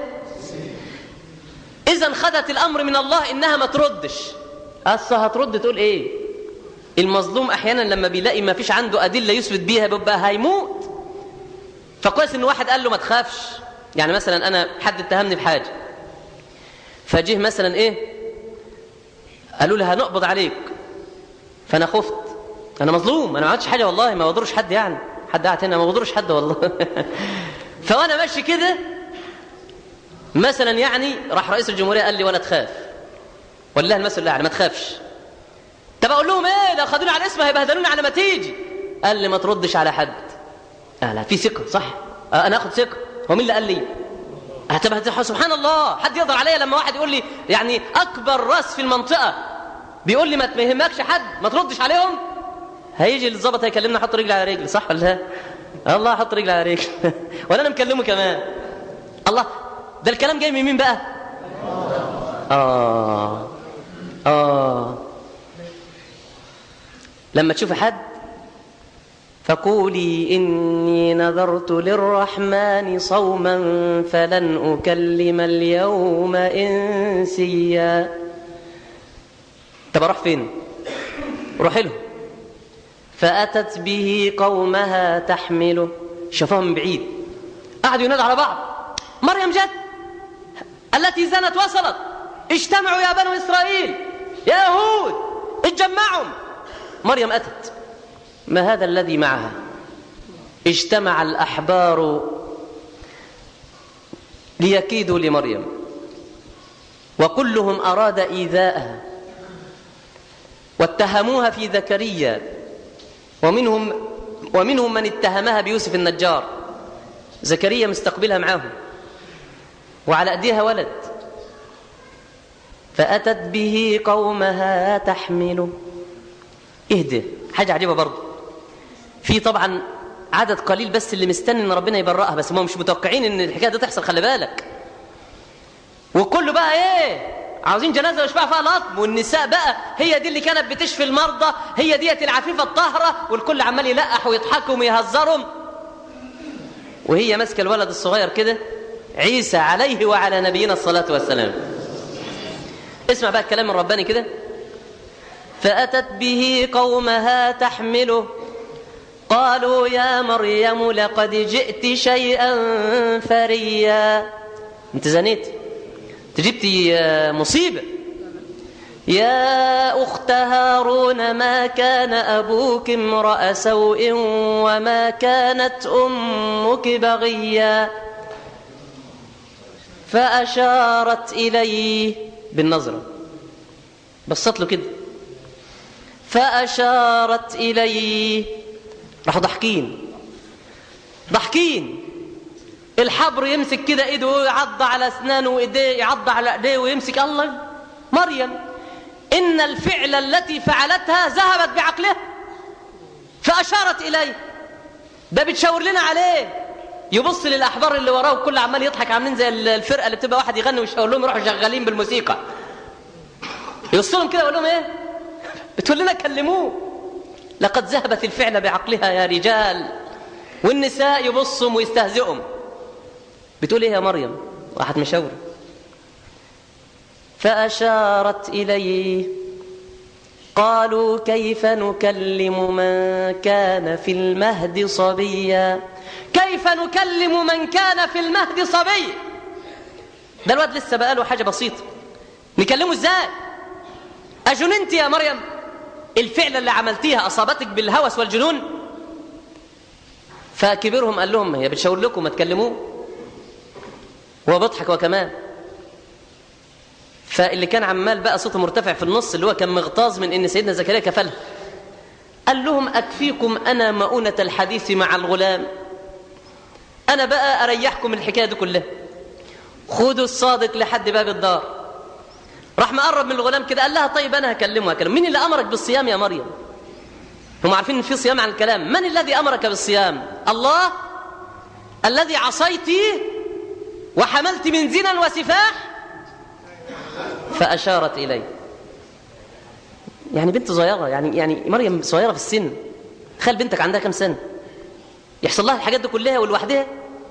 إذا خدت الأمر من الله إنها ما تردش أصل هترد تقول إيه المظلوم أحيانا لما بيلاقي ما فيش عنده أدلة يثبت بيها بيبقى هيموت فكويس إن واحد قال له ما تخافش يعني مثلا أنا حد اتهمني بحاجة فجه مثلا إيه قالوا لي هنقبض عليك فانا خفت انا مظلوم انا ما عملتش حاجه والله ما بضرش حد يعني حد قاعد هنا ما بضرش حد والله فوانا ماشي كده مثلا يعني راح رئيس الجمهوريه قال لي ولا تخاف والله المثل الاعلى ما تخافش طب اقول لهم ايه لو خدوني على اسمي هيبهدلوني على ما تيجي قال لي ما تردش على حد آه لا في ثقه صح آه انا اخد ثقه هو مين اللي قال لي آه طب هت- سبحان الله حد يقدر عليا لما واحد يقول لي يعني اكبر راس في المنطقه بيقول لي ما تهمكش حد ما تردش عليهم هيجي الظابط هيكلمنا حط رجلي على رجلي صح ولا لا الله حط رجلي على رجلي ولا انا مكلمه كمان الله ده الكلام جاي من مين بقى اه اه لما تشوف حد فقولي إني نذرت للرحمن صوما فلن أكلم اليوم إنسيا طب أروح فين روح له فأتت به قومها تحمله شافوها من بعيد قعدوا ينادوا على بعض مريم جت التي زنت وصلت اجتمعوا يا بنو إسرائيل يا يهود اتجمعوا مريم أتت ما هذا الذي معها اجتمع الأحبار ليكيدوا لمريم وكلهم أراد إيذاءها واتهموها في زكريا ومنهم ومنهم من اتهمها بيوسف النجار زكريا مستقبلها معاهم وعلى أيديها ولد فأتت به قومها تحمله اهدى حاجة عجيبة برضه في طبعا عدد قليل بس اللي مستني ان ربنا يبرأها بس هم مش متوقعين ان الحكايه دي تحصل خلي بالك وكله بقى ايه عاوزين جنازه يشبع فيها لطم والنساء بقى هي دي اللي كانت بتشفي المرضى هي ديت العفيفه الطاهره والكل عمال يلقح ويضحكوا ويهزرهم وهي ماسكه الولد الصغير كده عيسى عليه وعلى نبينا الصلاه والسلام اسمع بقى الكلام الرباني كده فأتت به قومها تحمله قالوا يا مريم لقد جئت شيئا فريا انت زنيت انت جبتي آه، مصيبة يا أخت هارون ما كان أبوك امرأ سوء وما كانت أمك بغيا فأشارت إليه بالنظرة بصت له كده فأشارت إليه راحوا ضحكين ضحكين الحبر يمسك كده ايده ويعض على اسنانه وايديه يعض على ايديه ويمسك الله مريم ان الفعل التي فعلتها ذهبت بعقلها فاشارت اليه ده بتشاور لنا عليه يبص للاحبار اللي وراه وكل عمال يضحك عاملين زي الفرقه اللي بتبقى واحد يغني ويشاور لهم يروحوا شغالين بالموسيقى يبص لهم كده ويقول لهم ايه بتقول لنا كلموه لقد ذهبت الفعل بعقلها يا رجال والنساء يبصوا ويستهزئوا بتقول ايه يا مريم راحت مشاوره فاشارت اليه قالوا كيف نكلم من كان في المهد صبيا كيف نكلم من كان في المهد صبيا ده الواد لسه بقاله حاجه بسيطه نكلمه ازاي اجننت يا مريم الفعل اللي عملتيها اصابتك بالهوس والجنون فكبيرهم قال لهم هي بتشاور لكم ما تكلموه هو بيضحك هو كمان فاللي كان عمال بقى صوته مرتفع في النص اللي هو كان مغتاظ من ان سيدنا زكريا كفلها قال لهم اكفيكم انا مؤونه الحديث مع الغلام انا بقى اريحكم الحكايه دي كلها خدوا الصادق لحد باب الدار راح مقرب من الغلام كده قال لها طيب انا هكلمه هكلمه مين اللي امرك بالصيام يا مريم هم عارفين ان في صيام عن الكلام من الذي امرك بالصيام الله الذي عصيتي وحملت من زنا وسفاح فاشارت اليه يعني بنت صغيره يعني يعني مريم صغيره في السن تخيل بنتك عندها كم سنه يحصل لها الحاجات دي كلها ولوحدها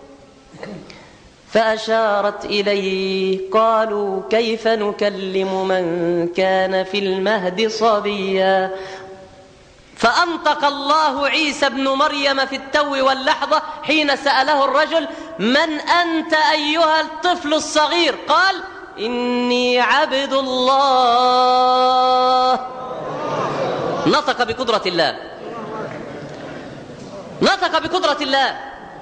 فأشارت إليه قالوا كيف نكلم من كان في المهد صبيا فأنطق الله عيسى ابن مريم في التو واللحظة حين سأله الرجل من أنت أيها الطفل الصغير قال إني عبد الله نطق بقدرة الله نطق بقدرة الله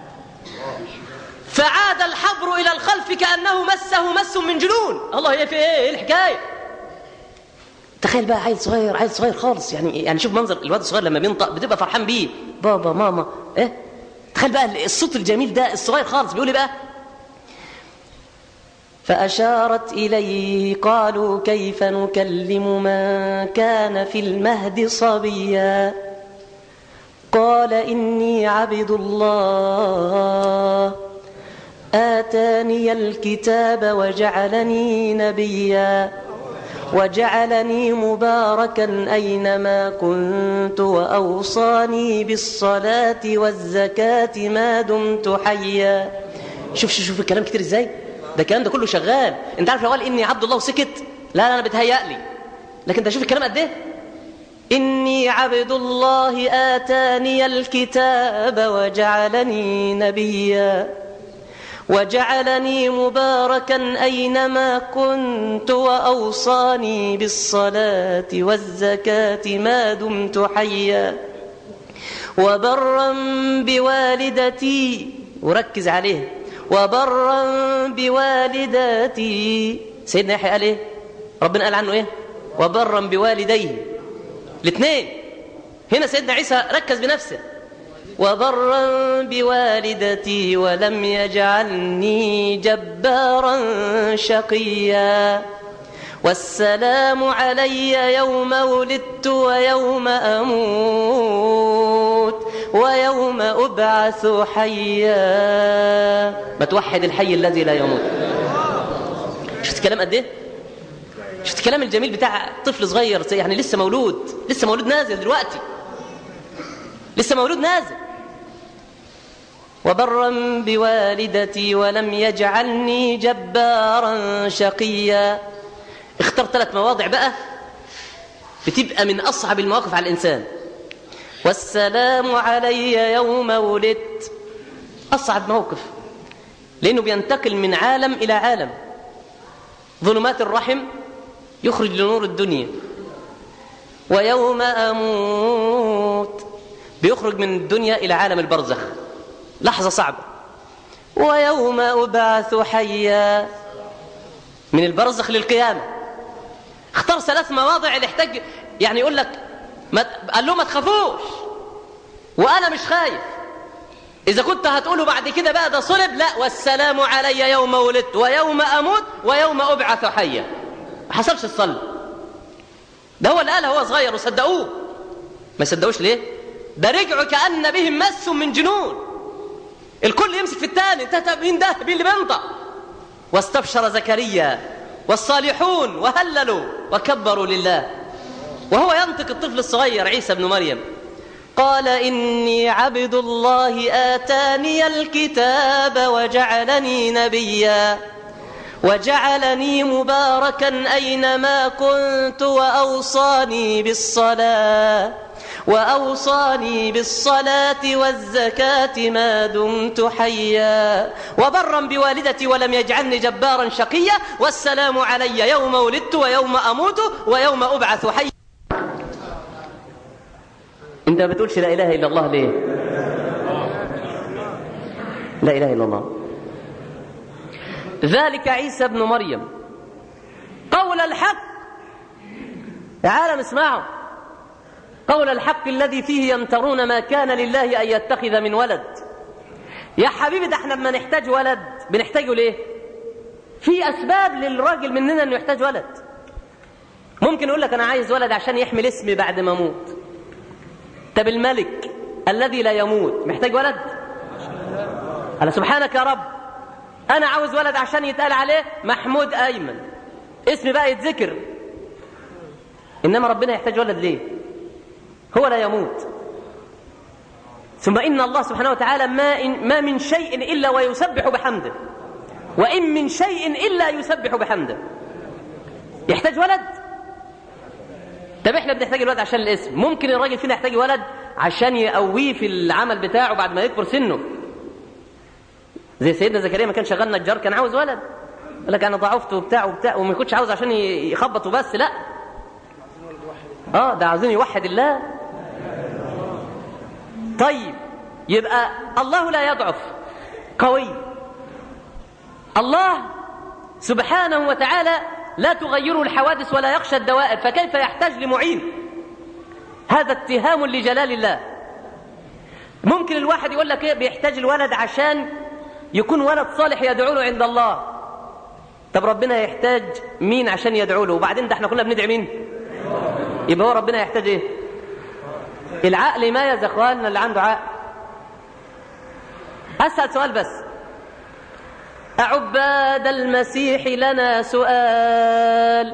فعاد الحبر إلى الخلف كأنه مسه مس من جنون الله هي في إيه إيه الحكاية تخيل بقى عيل صغير عيل صغير خالص يعني يعني شوف منظر الواد الصغير لما بينطق بتبقى فرحان بيه بابا ماما ايه تخيل بقى الصوت الجميل ده الصغير خالص بيقول ايه بقى فأشارت إليه قالوا كيف نكلم من كان في المهد صبيا قال إني عبد الله آتاني الكتاب وجعلني نبيا وجعلني مباركا أينما كنت وأوصاني بالصلاة والزكاة ما دمت حيا شوف شوف شوف الكلام كتير ازاي ده الكلام ده كله شغال انت عارف لو قال اني عبد الله وسكت لا لا انا بتهيأ لي لكن انت شوف الكلام قد ايه إني عبد الله آتاني الكتاب وجعلني نبيا وجعلني مباركا أينما كنت وأوصاني بالصلاة والزكاة ما دمت حيا وبرا بوالدتي وركز عليه وبرا بوالدتي سيدنا يحيى قال ايه ربنا قال عنه ايه وبرا بوالديه الاثنين هنا سيدنا عيسى ركز بنفسه وبرا بوالدتي ولم يجعلني جبارا شقيا والسلام علي يوم ولدت ويوم أموت ويوم أبعث حيا ما توحد الحي الذي لا يموت شفت الكلام قد ايه شفت الكلام الجميل بتاع طفل صغير يعني لسه مولود لسه مولود نازل دلوقتي لسه مولود نازل وبرا بوالدتي ولم يجعلني جبارا شقيا اختار ثلاث مواضع بقى بتبقى من أصعب المواقف على الإنسان والسلام علي يوم ولدت أصعب موقف لأنه بينتقل من عالم إلى عالم ظلمات الرحم يخرج لنور الدنيا ويوم أموت بيخرج من الدنيا إلى عالم البرزخ لحظة صعبة ويوم أبعث حيا من البرزخ للقيامة اختار ثلاث مواضع اللي يحتاج يعني يقول لك ما قال له ما تخافوش وأنا مش خايف إذا كنت هتقوله بعد كده بقى ده صلب لا والسلام علي يوم ولدت ويوم أموت ويوم أبعث حيا ما حصلش الصلب ده هو اللي قالها هو صغير وصدقوه ما صدقوش ليه ده رجعوا كأن بهم مس من جنون الكل يمسك في الثاني انت مين ده مين اللي بينطق واستبشر زكريا والصالحون وهللوا وكبروا لله وهو ينطق الطفل الصغير عيسى بن مريم قال إني عبد الله آتاني الكتاب وجعلني نبيا وجعلني مباركا أينما كنت وأوصاني بالصلاة وأوصاني بالصلاة والزكاة ما دمت حيا وبرا بوالدتي ولم يجعلني جبارا شقيا والسلام علي يوم ولدت ويوم أموت ويوم أبعث حيا انت ما بتقولش لا اله الا الله ليه لا اله الا الله ذلك عيسى ابن مريم قول الحق يا عالم اسمعوا قول الحق الذي فيه يمترون ما كان لله ان يتخذ من ولد يا حبيبي ده احنا لما نحتاج ولد بنحتاجه ليه في اسباب للراجل مننا انه يحتاج ولد ممكن يقول لك انا عايز ولد عشان يحمل اسمي بعد ما اموت طب الملك الذي لا يموت محتاج ولد قال سبحانك يا رب انا عاوز ولد عشان يتقال عليه محمود ايمن اسمي بقى يتذكر انما ربنا يحتاج ولد ليه هو لا يموت ثم ان الله سبحانه وتعالى ما, إن ما من شيء الا ويسبح بحمده وان من شيء الا يسبح بحمده يحتاج ولد طب احنا بنحتاج الولد عشان الاسم ممكن الراجل فينا يحتاج ولد عشان يقويه في العمل بتاعه بعد ما يكبر سنه زي سيدنا زكريا ما كان شغال نجار كان عاوز ولد قال لك انا ضعفت وبتاع وبتاع وما كنتش عاوز عشان يخبط وبس لا اه ده عاوزين يوحد الله طيب يبقى الله لا يضعف قوي الله سبحانه وتعالى لا تغيره الحوادث ولا يخشى الدوائر فكيف يحتاج لمعين هذا اتهام لجلال الله ممكن الواحد يقول لك ايه بيحتاج الولد عشان يكون ولد صالح يدعو له عند الله طب ربنا يحتاج مين عشان يدعو له وبعدين ده احنا كلنا بندعي مين يبقى هو ربنا يحتاج ايه العقل ما يا اخواننا اللي عنده عقل اسال سؤال بس أعباد المسيح لنا سؤال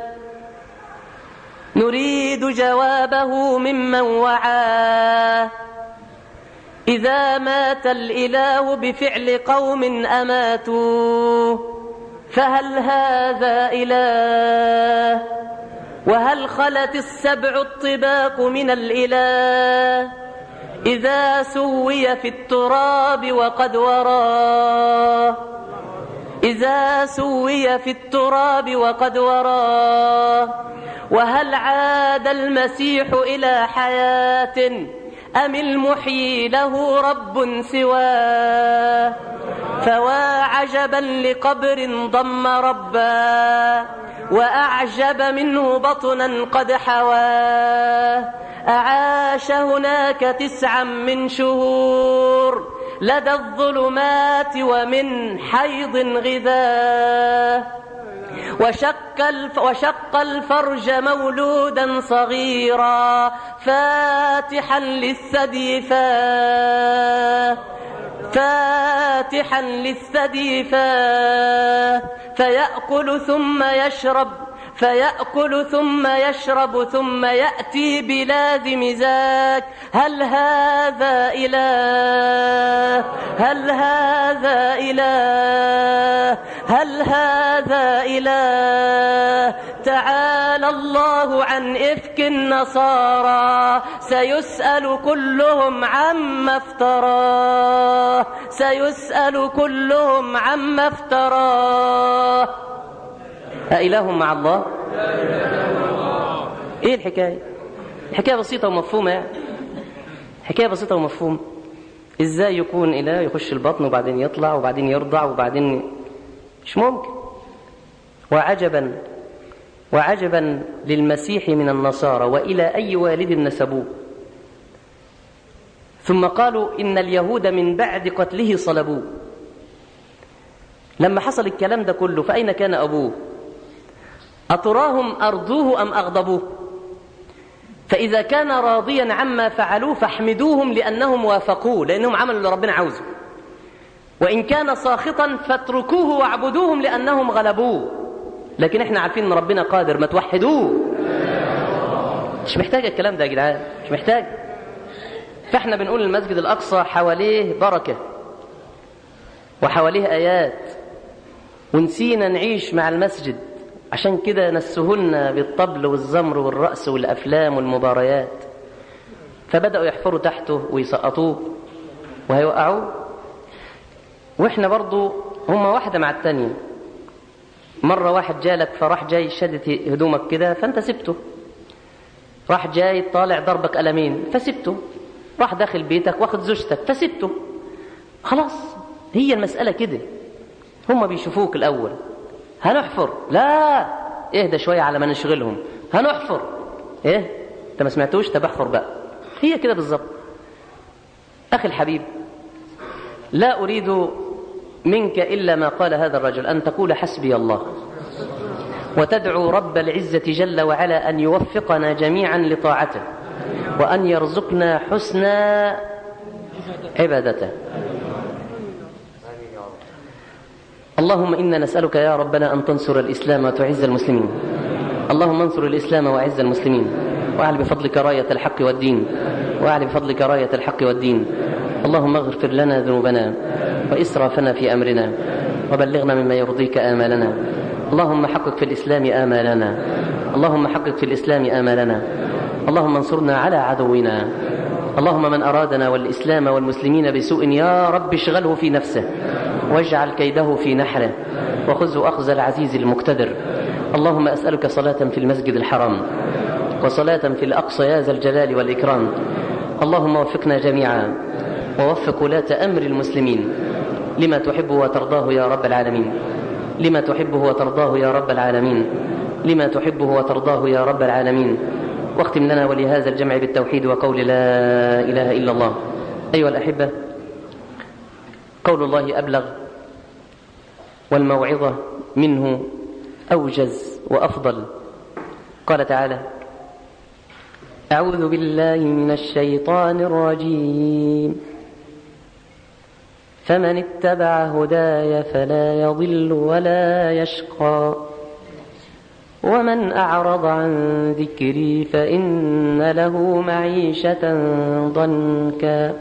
نريد جوابه ممن وعاه إذا مات الإله بفعل قوم أماتوه فهل هذا إله وهل خلت السبع الطباق من الإله إذا سوي في التراب وقد وراه إذا سوي في التراب وقد وراه وهل عاد المسيح إلى حياة أم المحيي له رب سواه فوا عجبا لقبر ضم ربا وأعجب منه بطنا قد حواه أعاش هناك تسعا من شهور لدى الظلمات ومن حيض غذاه وشق, الف وشق الفرج مولودا صغيرا فاتحا للثدي فاه فاتحا للثدي فاه فيأكل ثم يشرب فيأكل ثم يشرب ثم يأتي بلازم ذاك هل هذا إله هل هذا إله هل هذا إله تعالى الله عن إفك النصارى سيسأل كلهم عما افتراه سيسأل كلهم عما افتراه أإله مع الله إيه الحكاية الحكاية بسيطة ومفهومة يعني حكاية بسيطة ومفهومة إزاي يكون إله يخش البطن وبعدين يطلع وبعدين يرضع وبعدين مش ممكن وعجبا وعجبا للمسيح من النصارى والى اي والد نسبوه ثم قالوا ان اليهود من بعد قتله صلبوه لما حصل الكلام ده كله فاين كان ابوه اتراهم ارضوه ام اغضبوه فاذا كان راضيا عما فعلوه فاحمدوهم لانهم وافقوه لانهم عملوا اللي ربنا عاوزه وان كان ساخطا فاتركوه واعبدوهم لانهم غلبوه لكن احنا عارفين ان ربنا قادر ما توحدوه مش محتاج الكلام ده يا جدعان مش محتاج فاحنا بنقول المسجد الاقصى حواليه بركه وحواليه ايات ونسينا نعيش مع المسجد عشان كده نسهلنا بالطبل والزمر والرأس والأفلام والمباريات فبدأوا يحفروا تحته ويسقطوه وهيوقعوه واحنا برضو هما واحدة مع التانية مرة واحد جالك فراح جاي شدت هدومك كده فانت سبته راح جاي طالع ضربك قلمين فسبته راح داخل بيتك واخد زوجتك فسبته خلاص هي المسألة كده هما بيشوفوك الأول هنحفر لا اهدى شوية على ما نشغلهم هنحفر ايه انت ما سمعتوش طب احفر بقى هي كده بالظبط أخي الحبيب لا أريد منك إلا ما قال هذا الرجل أن تقول حسبي الله وتدعو رب العزة جل وعلا أن يوفقنا جميعا لطاعته وأن يرزقنا حسن عبادته اللهم إنا نسألك يا ربنا أن تنصر الإسلام وتعز المسلمين اللهم انصر الإسلام وأعز المسلمين وأعل بفضلك راية الحق والدين وأعل بفضلك راية الحق والدين اللهم اغفر لنا ذنوبنا وإسرافنا في أمرنا وبلغنا مما يرضيك آمالنا اللهم حقق في الإسلام آمالنا اللهم حقق في الإسلام آمالنا اللهم انصرنا على عدونا اللهم من أرادنا والإسلام والمسلمين بسوء يا رب اشغله في نفسه واجعل كيده في نحره وخذه أخذ العزيز المقتدر اللهم أسألك صلاة في المسجد الحرام وصلاة في الأقصى يا ذا الجلال والإكرام اللهم وفقنا جميعا ووفق ولاة أمر المسلمين لما تحبه وترضاه يا رب العالمين لما تحبه وترضاه يا رب العالمين لما تحبه وترضاه يا رب العالمين واختم لنا ولهذا الجمع بالتوحيد وقول لا إله إلا الله أيها الأحبة قول الله أبلغ والموعظة منه أوجز وأفضل قال تعالى أعوذ بالله من الشيطان الرجيم فمن اتبع هداي فلا يضل ولا يشقى ومن أعرض عن ذكري فإن له معيشة ضنكا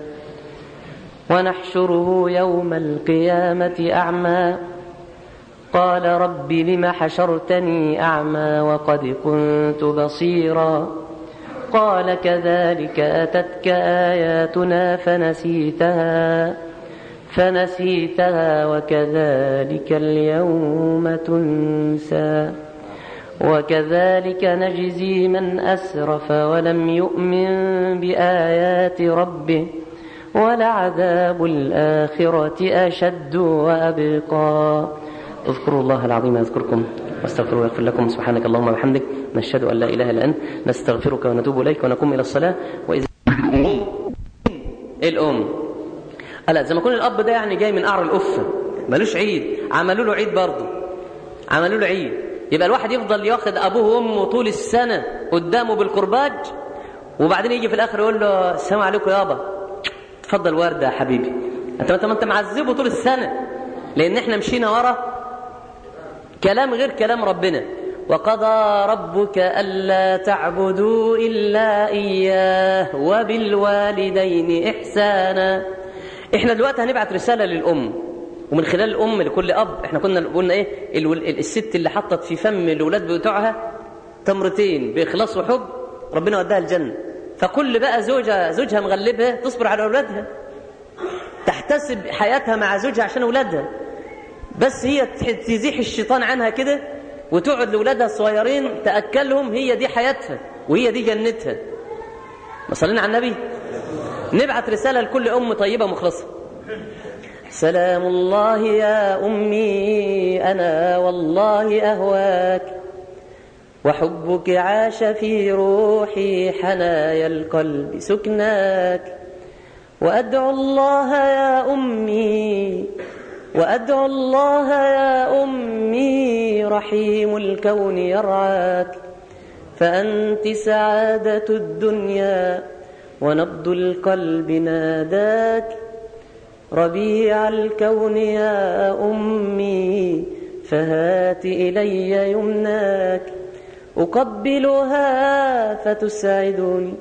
ونحشره يوم القيامة أعمى قال رب لم حشرتني أعمى وقد كنت بصيرا قال كذلك أتتك آياتنا فنسيتها فنسيتها وكذلك اليوم تنسى وكذلك نجزي من أسرف ولم يؤمن بآيات ربه ولعذاب الآخرة أشد وأبقى اذكروا الله العظيم يذكركم واستغفروه ويغفر لكم سبحانك اللهم وبحمدك نشهد أن لا إله إلا أنت نستغفرك ونتوب إليك ونقوم إلى الصلاة وإذا إيه الأم لا زي ما يكون الأب ده يعني جاي من قعر الأفة ملوش عيد عملوا له عيد برضه عملوا له عيد يبقى الواحد يفضل ياخد أبوه وأمه طول السنة قدامه بالكرباج وبعدين يجي في الآخر يقول له السلام عليكم يابا اتفضل وردة يا حبيبي انت ما انت معذبه طول السنة لأن احنا مشينا ورا كلام غير كلام ربنا وقضى ربك ألا تعبدوا إلا إياه وبالوالدين إحسانا احنا دلوقتي هنبعت رسالة للأم ومن خلال الأم لكل أب احنا كنا قلنا ايه الست اللي حطت في فم الأولاد بتوعها تمرتين بإخلاص وحب ربنا وداها الجنة فكل بقى زوجها زوجها مغلبها تصبر على أولادها تحتسب حياتها مع زوجها عشان أولادها بس هي تزيح الشيطان عنها كده وتقعد لاولادها الصغيرين تاكلهم هي دي حياتها وهي دي جنتها مصلين على النبي نبعت رساله لكل ام طيبه مخلصه سلام الله يا امي انا والله اهواك وحبك عاش في روحي حنايا القلب سكناك وادعو الله يا امي وادعو الله يا امي رحيم الكون يرعاك فانت سعاده الدنيا ونبض القلب ناداك ربيع الكون يا امي فهات الي يمناك اقبلها فتسعدني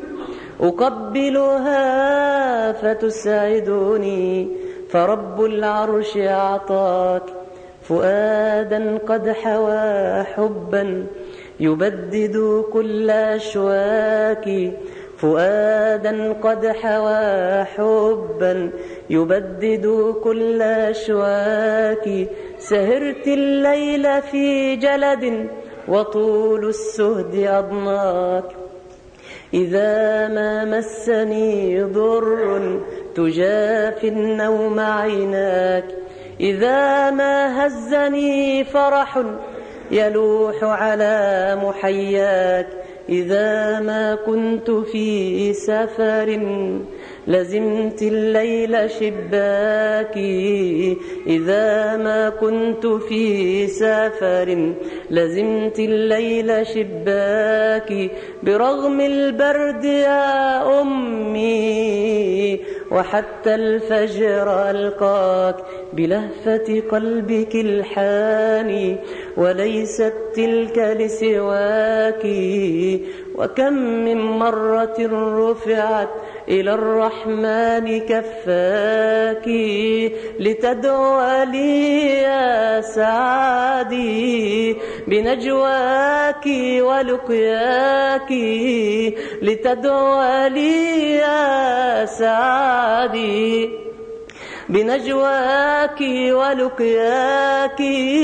اقبلها فتسعدني فرب العرش اعطاك فؤادا قد حوى حبا يبدد كل اشواكي فؤادا قد حوى حبا يبدد كل اشواكي سهرت الليل في جلد وطول السهد اضناك إذا ما مسني ضر تجافي النوم عيناك إذا ما هزني فرح يلوح على محياك إذا ما كنت في سفر لزمت الليل شباكي إذا ما كنت في سفر لزمت الليل شباكي برغم البرد يا أمي وحتى الفجر ألقاك بلهفة قلبك الحاني وليست تلك لسواك وكم من مرة رفعت إلى الرحمن كفاك لتدعو لي يا سعادي بنجواك ولقياك لتدعو لي يا سعادي بنجواك ولقياك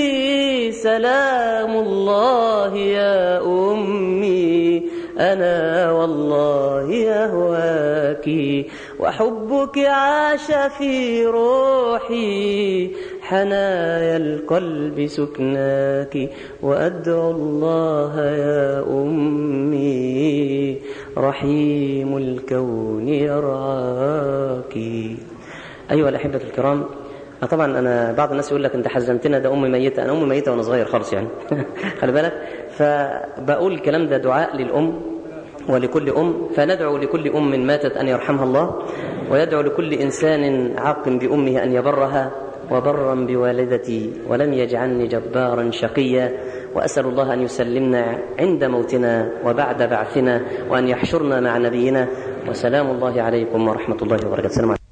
سلام الله يا أمي أنا والله أهواك وحبك عاش في روحي حنايا القلب سكناك وأدعو الله يا أمي رحيم الكون يرعاك أيها الأحبة الكرام طبعا أنا بعض الناس يقول لك أنت حزنتنا ده أمي ميتة أنا أمي ميتة وأنا صغير خالص يعني خلي بالك فبقول الكلام ده دعاء للأم ولكل أم فندعو لكل أم ماتت أن يرحمها الله ويدعو لكل إنسان عاق بأمه أن يبرها وبرا بوالدتي ولم يجعلني جبارا شقيا وأسأل الله أن يسلمنا عند موتنا وبعد بعثنا وأن يحشرنا مع نبينا وسلام الله عليكم ورحمة الله وبركاته السلام عليكم